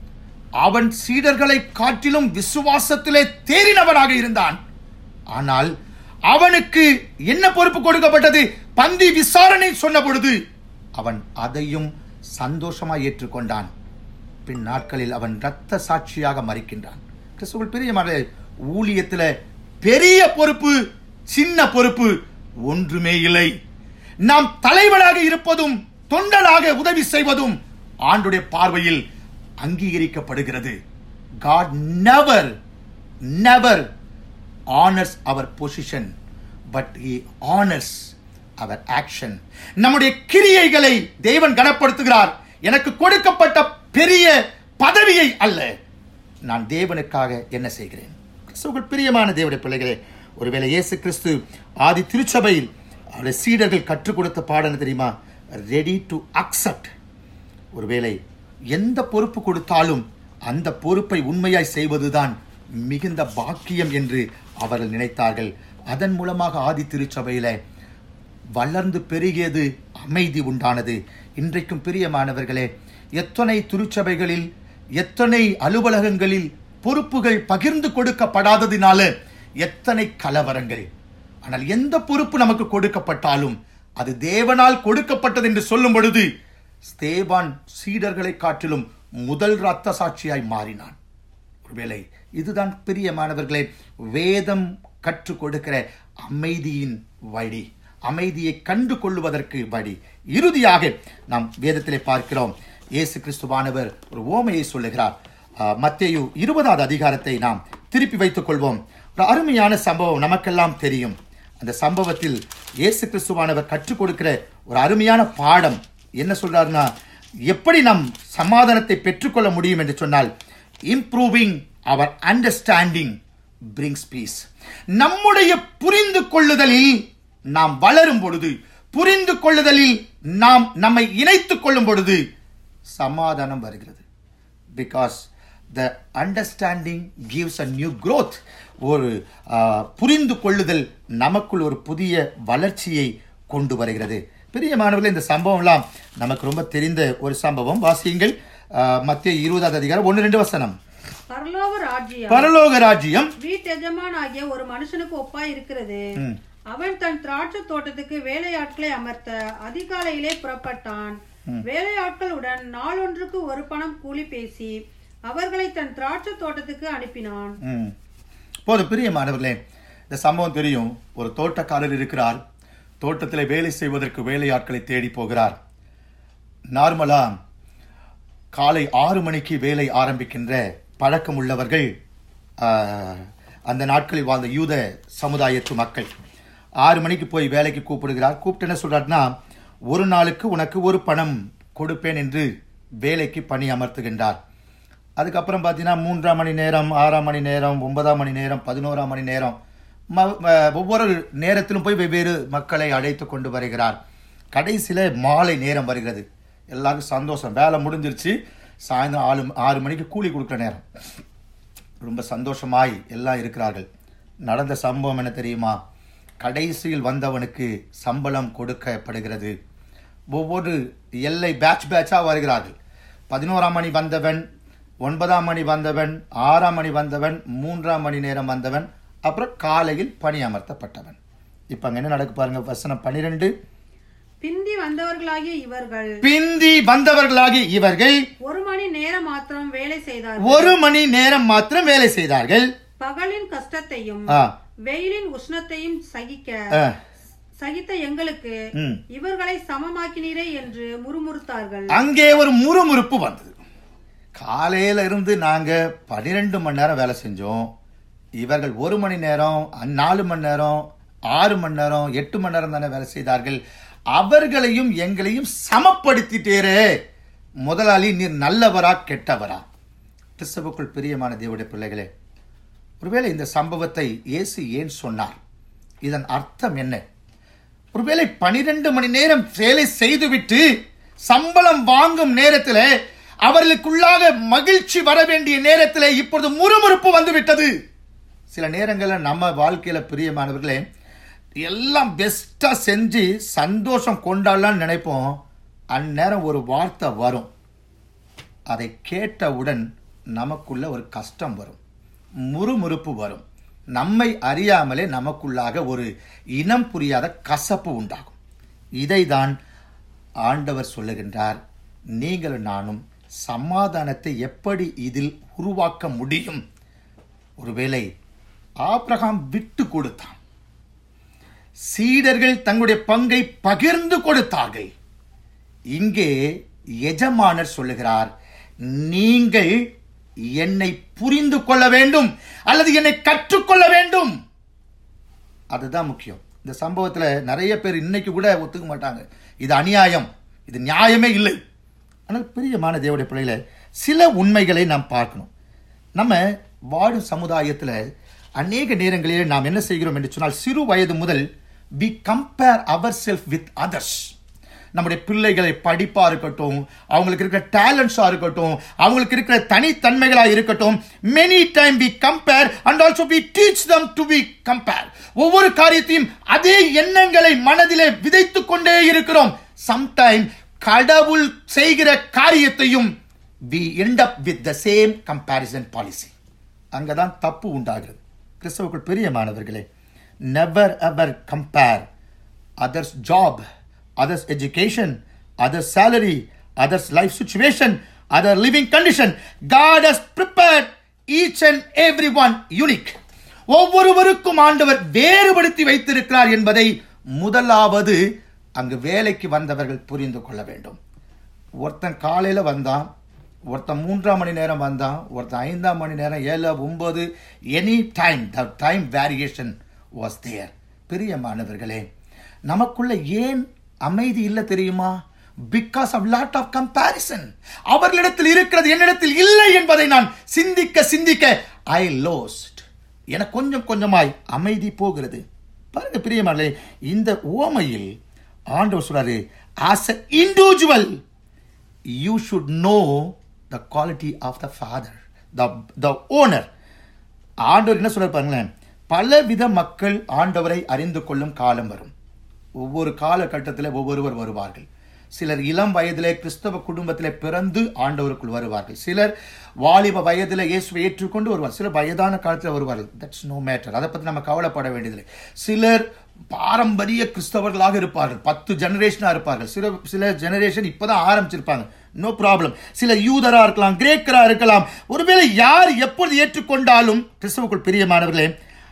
அவன் சீடர்களை காட்டிலும் விசுவாசத்திலே தேறினவனாக இருந்தான் ஆனால் அவனுக்கு என்ன பொறுப்பு கொடுக்கப்பட்டது பந்தி விசாரணை சொன்ன பொழுது அவன் அதையும் சந்தோஷமாய் ஏற்றுக்கொண்டான் பின் நாட்களில் அவன் இரத்த சாட்சியாக மறிக்கின்றான் கிறிஸ்துவுக்குள் பிரியமான ஊழியத்துல பெரிய பொறுப்பு சின்ன பொறுப்பு ஒன்றுமே இல்லை நாம் தலைவனாக இருப்பதும் தொண்டனாக உதவி செய்வதும் ஆண்டுடைய பார்வையில் அங்கீகரிக்கப்படுகிறது God never never honors our position but he honors our action நம்முடைய கிரியைகளை தேவன் கனப்படுத்துகிறார் எனக்கு கொடுக்கப்பட்ட பெரிய பதவியை அல்ல நான் தேவனுக்காக என்ன செய்கிறேன் கிறிஸ்துவுக்குள் பிரியமான தேவனுடைய பிள்ளைகளே ஒருவேளை இயேசு கிறிஸ்து ஆதி திருச்சபையில் அவருடைய சீடர்கள் கற்றுக் கொடுத்த பாடம் தெரியுமா ரெடி டு அக்செப்ட் ஒருவேளை எந்த பொறுப்பு கொடுத்தாலும் அந்த பொறுப்பை உண்மையாய் செய்வதுதான் மிகுந்த பாக்கியம் என்று அவர்கள் நினைத்தார்கள் அதன் மூலமாக ஆதி திருச்சபையில வளர்ந்து பெருகியது அமைதி உண்டானது இன்றைக்கும் பிரியமானவர்களே எத்தனை திருச்சபைகளில் எத்தனை அலுவலகங்களில் பொறுப்புகள் பகிர்ந்து கொடுக்கப்படாததினால எத்தனை கலவரங்கள் ஆனால் எந்த பொறுப்பு நமக்கு கொடுக்கப்பட்டாலும் அது தேவனால் கொடுக்கப்பட்டது என்று சொல்லும் பொழுது ஸ்தேவான் சீடர்களை காட்டிலும் முதல் ரத்த சாட்சியாய் மாறினான் ஒருவேளை இதுதான் பிரியமானவர்களே வேதம் கற்றுக் கொடுக்கிற அமைதியின் வழி அமைதியை கண்டு கொள்வதற்கு வழி இறுதியாக நாம் வேதத்திலே பார்க்கிறோம் இயேசு கிறிஸ்துவானவர் ஒரு ஓமையை சொல்லுகிறார் ஆஹ், மத்தேயு இருபதாவது அதிகாரத்தை நாம் திருப்பி வைத்துக் கொள்வோம் ஒரு அருமையான சம்பவம் நமக்கெல்லாம் தெரியும் அந்த சம்பவத்தில் இயேசு கிறிஸ்துவானவர் கற்றுக் கொடுக்கிற ஒரு அருமையான பாடம் என்ன சொல்றாருன்னா எப்படி நாம் சமாதானத்தை பெற்றுக்கொள்ள முடியும் என்று சொன்னால் improving our understanding brings peace நம்முடைய புரிந்து கொள்ளுதலில் நாம் வளரும் பொழுது புரிந்து கொள்ளுதலில் நாம் நம்மை இணைத்துக் கொள்ளும் பொழுது சமாதானம் வருகிறது because the understanding gives a new growth ஒரு ஆ, புரிந்து கொள்ளுதல் நமக்குள் ஒரு புதிய வளர்ச்சியை கொண்டு வருகிறது பிரியமானவர்களே இந்த சம்பவம்லாம் நமக்கு ரொம்ப தெரிந்த ஒரு சம்பவம் வாசியுங்கள் ஆ, மத்திய இருபதாவது அதிகாரம் ஒன்று ரெண்டு வசனம் பரலோக ராஜ்யம் பரலோக ராஜ்யம் வீட்டெஜமானாகிய ஒரு மனுஷனுக்கு ஒப்பாய் இருக்கிறது அவன் தன் திராட்சை தோட்டத்துக்கு வேலையாட்களை அமர்த்த அதிகாலையிலே புறப்பட்டான் வேலையாட்களுடன் நாளொன்றுக்கு ஒரு பணம் கூலி பேசி அவர்களை தன் திராட்சை தோட்டத்துக்கு அனுப்பினான் ம். போதும் பிரியமானவர்களே இந்த சம்பவம் தெரியும் ஒரு தோட்டக்காரர் இருக்கிறார் தோட்டத்தில் வேலை செய்வதற்கு வேலையாட்களை தேடி போகிறார் நார்மலா காலை ஆறு மணிக்கு வேலை ஆரம்பிக்கின்ற பழக்கம் உள்ளவர்கள் ஆஹ், அந்த நாட்களில் வாழ்ந்த யூத சமுதாயத்து மக்கள் ஆறு மணிக்கு போய் வேலைக்கு கூப்பிடுகிறார் கூப்பிட்டு என்ன சொல்றாருன்னா ஒரு நாளுக்கு உனக்கு ஒரு பணம் கொடுப்பேன் என்று வேலைக்கு பணி அமர்த்துகின்றார் அதுக்கப்புறம் பார்த்தீங்கன்னா மூன்றாம் மணி நேரம் ஆறாம் மணி நேரம் ஒன்பதாம் மணி நேரம் பதினோராம் மணி நேரம் ம- ம- ஒவ்வொரு நேரத்திலும் போய் வெவ்வேறு மக்களை அழைத்து கொண்டு வருகிறார் கடைசியில் மாலை நேரம் வருகிறது எல்லாருக்கும் சந்தோஷம் வேலை முடிஞ்சிருச்சு சாயந்தரம் ஆறு ஆறு மணிக்கு கூலி கொடுக்குற நேரம் ரொம்ப சந்தோஷமாய் எல்லாம் இருக்கிறார்கள் நடந்த சம்பவம் என்ன தெரியுமா கடைசியில் வந்தவனுக்கு சம்பளம் கொடுக்கப்படுகிறது ஒவ்வொரு எல்லை பேட்ச் பேட்சா வருகிறார்கள் பதினோராம் மணி வந்தவன் ஒன்பதாம் மணி வந்தவன் ஆறாம் மணி வந்தவன் மூன்றாம் மணி நேரம் வந்தவன் அப்புறம் காலையில் பணி அமர்த்தப்பட்டவன் இப்ப அங்க என்ன நடக்கு பாருங்க வசனம் பன்னிரெண்டு பிந்தி வந்தவர்களாகிய இவர்கள் பிந்தி வந்தவர்களாகி இவர்கள் ஒரு மணி நேரம் மாத்திரம் வேலை செய்தார் ஒரு மணி நேரம் மாத்திரம் வேலை செய்தார்கள் பகலின் கஷ்டத்தையும் ஆ, வெயிலின் உஷ்ணத்தையும் சகிக்க ஆ, சகித்த எங்களுக்கு ம். இவர்களை சமமாக்கினீரே என்று முறுமுறுத்தார்கள் அங்கே ஒரு முறுமுறுப்பு வந்தது காலையில இருந்து நாங்க பன்னிரெண்டு மணி நேரம் வேலை செஞ்சோம் இவர்கள் ஒரு மணி நேரம் அ- நாலு மணி நேரம் ஆறு மணி நேரம் எட்டு மணி நேரம் தானே வேலை செய்தார்கள் அவர்களையும் எங்களையும் சமப்படுத்திட்டேரே முதலாளி நீர் நல்லவரா கெட்டவரா கிறிஸ்தவுக்குள் பிரியமான தேவனுடைய பிள்ளைகளே ஒருவேளை இந்த சம்பவத்தை இயேசு ஏன் சொன்னார் இதன் அர்த்தம் என்ன ஒருவேளை பனிரெண்டு மணி நேரம் வேலை செய்துவிட்டு சம்பளம் வாங்கும் நேரத்தில் அவர்களுக்குள்ளாக மகிழ்ச்சி வர வேண்டிய நேரத்தில் இப்பொழுது முறுமுறுப்பு வந்து விட்டது சில நேரங்களில் நம்ம வாழ்க்கையில பிரியமானவர்களே எல்லாம் பெஸ்டா செஞ்சு சந்தோஷம் கொண்டாடலாம்னு நினைப்போம் அந்நேரம் ஒரு வார்த்தை வரும் அதை கேட்டவுடன் நமக்குள்ள ஒரு கஷ்டம் வரும் முறுமுறுப்பு வரும் நம்மை அறியாமலே நமக்குள்ளாக ஒரு இனம் புரியாத கசப்பு உண்டாகும் இதைதான் ஆண்டவர் சொல்லுகின்றார் நீங்களும் நானும் சமாதானத்தை எப்படி இதில் உருவாக்க முடியும் ஒருவேளை ஆபிரகாம் விட்டு கொடுத்தான் சீடர்கள் தங்களுடைய பங்கை பகிர்ந்து கொடுத்தார்கள் இங்கே எஜமானர் சொல்லுகிறார் நீங்கள் என்னை புரிந்து கொள்ள வேண்டும் அல்லது என்னை கற்றுக்கொள்ள வேண்டும் அதுதான் முக்கியம் இந்த சம்பவத்துல நிறைய பேர் இன்னைக்கு கூட ஒத்துக்க மாட்டாங்க இது அநியாயம் இது நியாயமே இல்லை ஆனால் பிரியமான தேவடைய பிள்ளைகளை சில உண்மைகளை நாம் பார்க்கணும் நம்ம வாழும் சமுதாயத்துல அநேக நேரங்களில் நாம் என்ன செய்கிறோம் என்று சொன்னால் சிறு வயது முதல் we compare our self with others நம்முடைய பிள்ளைகளை படிப்பா இருக்கட்டும் அவங்களுக்கு இருக்கிற டேலண்ட்ஸா இருக்கட்டும் அவங்களுக்கு இருக்கிற தனித்தன்மைகளா இருக்கட்டும் many time we compare and also we teach them to be compare ஒவ்வொரு காரியத்தையும் அதே எண்ணங்களை மனதிலே விதைத்துக் கொண்டே இருக்கிறோம் சம்டைம் கடவுள் செய்கிற காரியத்தையும் we end up with the same comparison policy அங்கதான் தப்பு உண்டாகிறது கிறிஸ்தவுக்குள் பிரியமானவர்களே never ever compare others job others education others salary others life situation other living condition god has prepared each and every one unique ஒவ்வொருவருக்கும் ஆண்டவர் வேறுபடுத்தி வைத்திருக்கிறார் என்பதை முதலாவது அங்கு வேலைக்கு வந்தவர்கள் புரிந்து கொள்ள வேண்டும் ஒருத்தன் காலையில வந்தான் ஒருத்தன் மூன்றாம் மணி நேரம் வந்தான் ஒருத்தன் ஐந்தாம் மணி நேரம் ஏழு ஒன்பது any time the time variation was there பிரியமானவர்களே நமக்குள்ள ஏன் அமைதி இல்லை தெரியுமா because of lot of comparison அவர்களிடத்தில் இருக்கிறது என்னிடத்தில் இல்லை என்பதை நான் சிந்திக்க சிந்திக்க ஐ லோஸ்ட் எனக்கு கொஞ்சம் கொஞ்சமாய் அமைதி போகிறது பாருங்க பிரியமானே இந்த ஓமையில் ஆண்டவர் சொல்றாரு as a individual you should know the quality of the father the the owner ஆண்டவர் என்ன சொல்ல பாருங்களேன் பலவித மக்கள் ஆண்டவரை அறிந்து கொள்ளும் காலம் வரும் ஒவ்வொரு காலகட்டத்தில் ஒவ்வொருவர் வருவார்கள் சிலர் இளம் வயதிலே கிறிஸ்தவ குடும்பத்திலே பிறந்து ஆண்டவருக்குள் வருவார்கள் சிலர் வாலிப வயதில் இயேசுவை ஏற்றுக்கொண்டு வருவார் சிலர் வயதான காலத்தில் வருவார்கள் தட்ஸ் நோ மேட்டர் அதை பற்றி நம்ம கவலைப்பட வேண்டியதில்லை சிலர் பாரம்பரிய கிறிஸ்தவர்களாக இருப்பார்கள் பத்து ஜெனரேஷனாக இருப்பார்கள் சில சில ஜெனரேஷன் இப்போதான் ஆரம்பிச்சிருப்பாங்க நோ ப்ராப்ளம் சில யூதரா இருக்கலாம் கிரேக்கரா இருக்கலாம் ஒருவேளை யார் எப்பொழுது ஏற்றுக்கொண்டாலும் கிறிஸ்தவுக்குள் பிரியமானவர்களே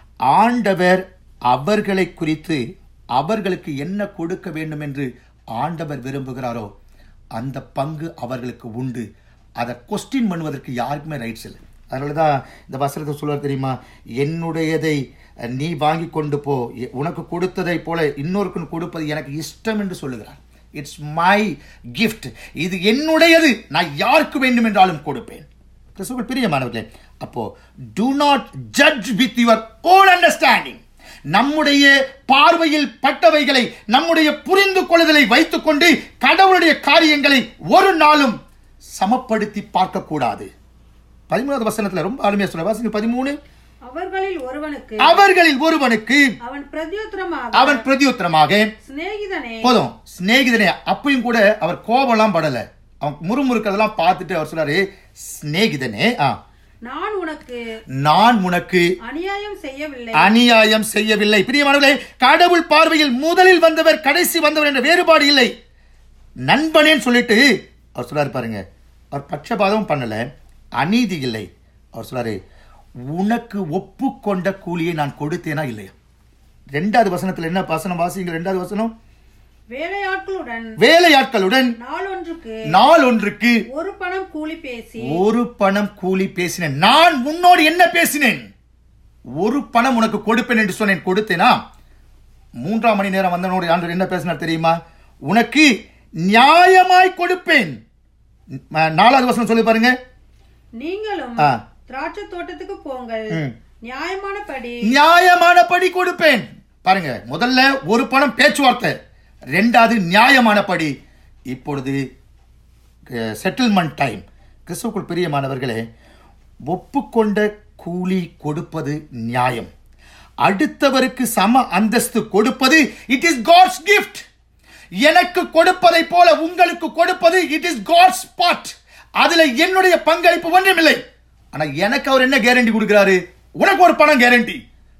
ஆண்டவர் அவர்களை குறித்து அவர்களுக்கு என்ன கொடுக்க வேண்டும் என்று ஆண்டவர் விரும்புகிறாரோ அந்த பங்கு அவர்களுக்கு உண்டு அதை கொஸ்டின் பண்ணுவதற்கு யாருக்குமே ரைட்ஸ் இல்லை அதனால தான் இந்த வசனத்தை சொல்லுவார் தெரியுமா என்னுடையதை நீ வாங்கி கொண்டு போ எ- உனக்கு கொடுத்ததை போல இன்னொருக்கும் கொடுப்பது எனக்கு இஷ்டம் என்று சொல்லுகிறார் இட்ஸ் மை கிஃப்ட் இது என்னுடையது நான் யாருக்கு வேண்டும் என்றாலும் கொடுப்பேன் கிறிஸ்துவுக்குள் பிரியமானவர்களே அப்போ do not judge with your own understanding நம்முடைய பார்வையில் பட்டவைகளை நம்முடைய புரிந்து கொள்ளுதலை வைத்துக்கொண்டு கடவுளுடைய காரியங்களை ஒரு நாளும் சமப்படுத்தி பார்க்க கூடாது பதிமூணாவது வசனத்துல ரொம்ப அருமையா சொல்ல வாசிங்க பதிமூணு அவர்களில் ஒருவனுக்கு அவர்களில் ஒருவனுக்கு அவன் பிரதியுத்தரமாக அவன் பிரதியுத்தரமாக சிநேகிதனே போதும் சிநேகிதனே அப்பயும் கூட அவர் கோபம்லாம் படல அவன் முறுமுறுக்கிறதெல்லாம் பார்த்துட்டு அவர் சொல்றாரு சிநேகிதனே ஆ நான் உனக்கு நான் உனக்கு அநியாயம் செய்யவில்லை அநியாயம் செய்யவில்லை பிரியமானவர்களே கடவுள் பார்வையில் முதலில் வந்தவர் கடைசி வந்தவர் என்ற வேறுபாடு இல்லை நண்பனேன்னு சொல்லிட்டு அவர் சொல்றாரு பாருங்க அவர் பட்சபாதம் பண்ணல அநீதி இல்லை அவர் சொல்றாரு உனக்கு ஒப்புக்கொண்ட கூலியை நான் கொடுத்தேனா இல்லையா ரெண்டாவது வசனத்துல என்ன வசனம் வாசிங்க ரெண்டாவது வசனம் வேலையாட்களுடன் வேலையாட்களுடன் நாளொன்றுக்கு நாள் ஒன்றுக்கு ஒரு பணம் கூலி பேசி ஒரு பணம் கூலி பேசினேன் நான் உன்னோடு என்ன பேசினேன் ஒரு பணம் உனக்கு கொடுப்பேன் என்று சொன்னேன் கொடுத்தேனா மூன்றாம் மணி நேரம் வந்தனோடு ஆண்டவர் என்ன பேசினார் தெரியுமா உனக்கு நியாயமாய் கொடுப்பேன் ம- நாலாவது வசனம் சொல்லி பாருங்க நீங்களும் ஆ. திராட்சை தோட்டத்துக்கு போங்கள் ம். நியாயமானபடி நியாயமானபடி கொடுப்பேன் பாருங்க முதல்ல ஒரு பணம் பேச்சுவார்த்தை ரெண்டாவது நியாயமானபடி இப்பொழுது செட்டில்மெண்ட் டைம் கிறிஸ்துவுக்குள் பிரியமானவர்களே ஒப்புக்கொண்ட கூலி கொடுப்பது நியாயம் அடுத்தவருக்கு சம அந்தஸ்து கொடுப்பது இட் இஸ் காட்ஸ் கிஃப்ட் எனக்கு கொடுப்பதை போல உங்களுக்கு கொடுப்பது இட் இஸ் காட்ஸ் ஸ்பாட் அதுல என்னுடைய பங்களிப்பு ஒன்றுமில்லை ஆனா எனக்கு அவர் என்ன கேரண்டி கொடுக்கிறாரு உனக்கு ஒரு பணம் கேரண்டி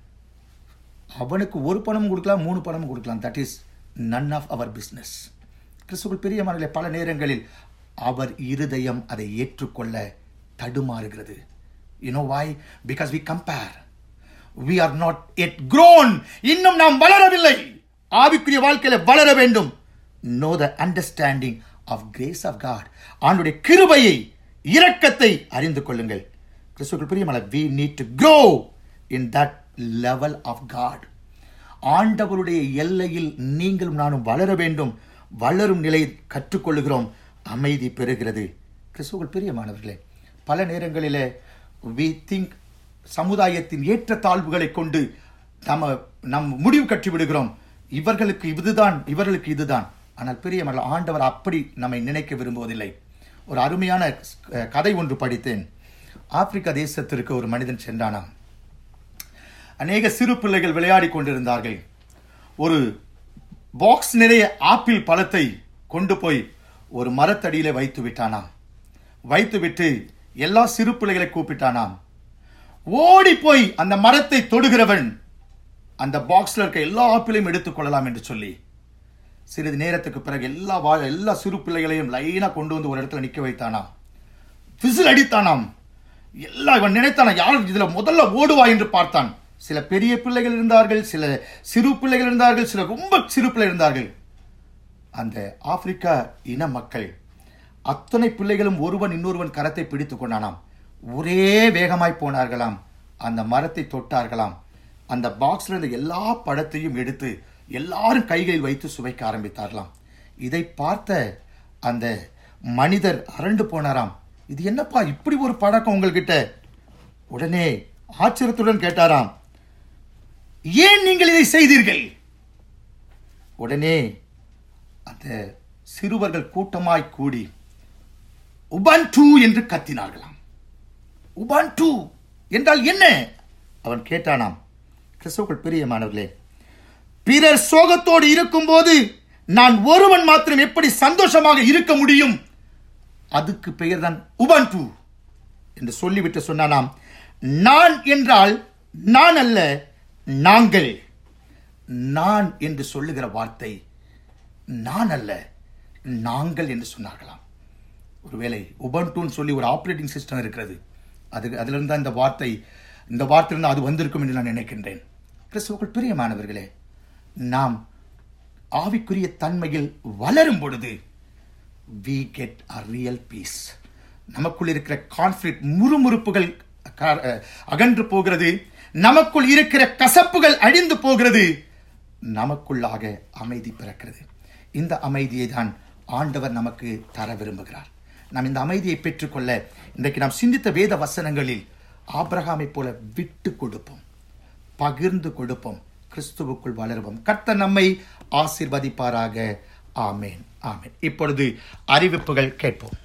அவனுக்கு ஒரு பணமும் கொடுக்கலாம் மூணு பணமும் கொடுக்கலாம் that is none of our business கிறிஸ்துக்குள் பிரியமானவர்களே பல நேரங்களில் அவர் இருதயம் அதை ஏற்றுக்கொள்ள தடுமாறுகிறது you know why because we compare we are not yet grown இன்னும் நாம் வளரவில்லை ஆவிக்குரிய வாழ்க்கையில வளர வேண்டும் know the understanding of grace of God ஆண்டுடைய கிருபையை இரக்கத்தை அறிந்து கொள்ளுங்கள் கிறிஸ்துக்குள் பிரியமான we need to grow in that level of God ஆண்டவருடைய எல்லையில் நீங்களும் நானும் வளர வேண்டும் வளரும் நிலை கற்றுக்கொள்ளுகிறோம் அமைதி பெறுகிறது கிறிஸ்துவுக்குள் பிரியமானவர்களே பல நேரங்களிலே வி திங்க் சமுதாயத்தின் ஏற்றத்தாழ்வுகளை கொண்டு நம்ம நம் முடிவு கட்டி விடுகிறோம் இவர்களுக்கு இதுதான் இவர்களுக்கு இதுதான் ஆனால் பிரியமல்ல ஆண்டவர் அப்படி நம்மை நினைக்க விரும்புவதில்லை ஒரு அருமையான அஹ், கதை ஒன்று படித்தேன் ஆப்பிரிக்கா தேசத்திற்கு ஒரு மனிதன் சென்றானாம் அநேக சிறு பிள்ளைகள் விளையாடி கொண்டிருந்தார்கள் ஒரு பாக்ஸ் நிறைய ஆப்பிள் பழத்தை கொண்டு போய் ஒரு மரத்தடியிலே வைத்து விட்டானாம் வைத்துவிட்டு எல்லா சிறு பிள்ளைகளை கூப்பிட்டானாம் ஓடி போய் அந்த மரத்தை தொடுகிறவன் அந்த பாக்ஸ்ல இருக்க எல்லா ஆப்பிளையும் எடுத்துக் கொள்ளலாம் என்று சொல்லி சிறிது நேரத்துக்கு பிறகு எல்லா வா எல்லா சிறு பிள்ளைகளையும் லைனா கொண்டு வந்து ஒரு இடத்துல நிக்க வைத்தானாம் விசில் அடித்தானாம் எல்லாம் இவன் நினைத்தானா யார் இதுல முதல்ல ஓடுவா என்று பார்த்தான் சில பெரிய பிள்ளைகள் இருந்தார்கள் சில சிறு பிள்ளைகள் இருந்தார்கள் சில ரொம்ப சிறு பிள்ளை இருந்தார்கள் அந்த ஆப்பிரிக்கா இன மக்கள் அத்தனை பிள்ளைகளும் ஒருவன் இன்னொருவன் கரத்தை பிடித்துக் கொண்டானாம் ஒரே வேகமாய் போனார்களாம் அந்த மரத்தை தொட்டார்களாம் அந்த பாக்ஸ்ல இருந்த எல்லா பழத்தையும் எடுத்து எல்லாரும் கைகளில் வைத்து சுவைக்க ஆரம்பித்தார்களாம் இதை பார்த்த அந்த மனிதர் அரண்டு போனாராம் இது என்னப்பா இப்படி ஒரு பழக்கம் உங்கள்கிட்ட உடனே ஆச்சரியத்துடன் கேட்டாராம் ஏன் நீங்கள் இதை செய்தீர்கள் உடனே அந்த சிறுவர்கள் கூட்டமாய் கூடி உபன்டு என்று கத்தினார்களாம் உபன்டு என்றால் என்ன அவன் கேட்டானாம் கிறிஸ்துவுக்குள் பிரியமானவர்களே பிறர் சோகத்தோடு இருக்கும்போது நான் ஒருவன் மாத்திரம் எப்படி சந்தோஷமாக இருக்க முடியும் அதுக்கு பெயர் தான் உபன்டு என்று சொல்லிவிட்டு சொன்னானாம் நான் என்றால் நான் அல்ல நாங்கள் நான் என்று சொல்லுகிற வார்த்தை நான் அல்ல நாங்கள் என்று சொன்னார்களாம் ஒருவேளை உபன்டூன்னு சொல்லி ஒரு ஆப்ரேட்டிங் சிஸ்டம் இருக்கிறது அது அதிலிருந்து தான் இந்த வார்த்தை இந்த வார்த்தையிலிருந்து அது வந்திருக்கும் என்று நான் நினைக்கின்றேன் கிறிஸ்துவுக்குள் பிரியமானவர்களே நாம் ஆவிக்குரிய தன்மையில் வளரும் பொழுது we get a real peace நமக்குள் இருக்கிற கான்ஃபிளிக் முறுமுறுப்புகள் க- அஹ், அகன்று போகிறது நமக்குள் இருக்கிற கசப்புகள் அழிந்து போகிறது நமக்குள்ளாக அமைதி பிறக்கிறது இந்த அமைதியை தான் ஆண்டவர் நமக்கு தர விரும்புகிறார் நாம் இந்த அமைதியை பெற்றுக்கொள்ள இன்றைக்கு நாம் சிந்தித்த வேத வசனங்களில் ஆபிரகாமை போல விட்டு கொடுப்போம் பகிர்ந்து கொடுப்போம் கிறிஸ்துவுக்குள் வளருவோம் கர்த்தர் நம்மை ஆசீர்வதிப்பாராக ஆமேன் ஆமேன் இப்பொழுது அறிவிப்புகள் கேட்போம்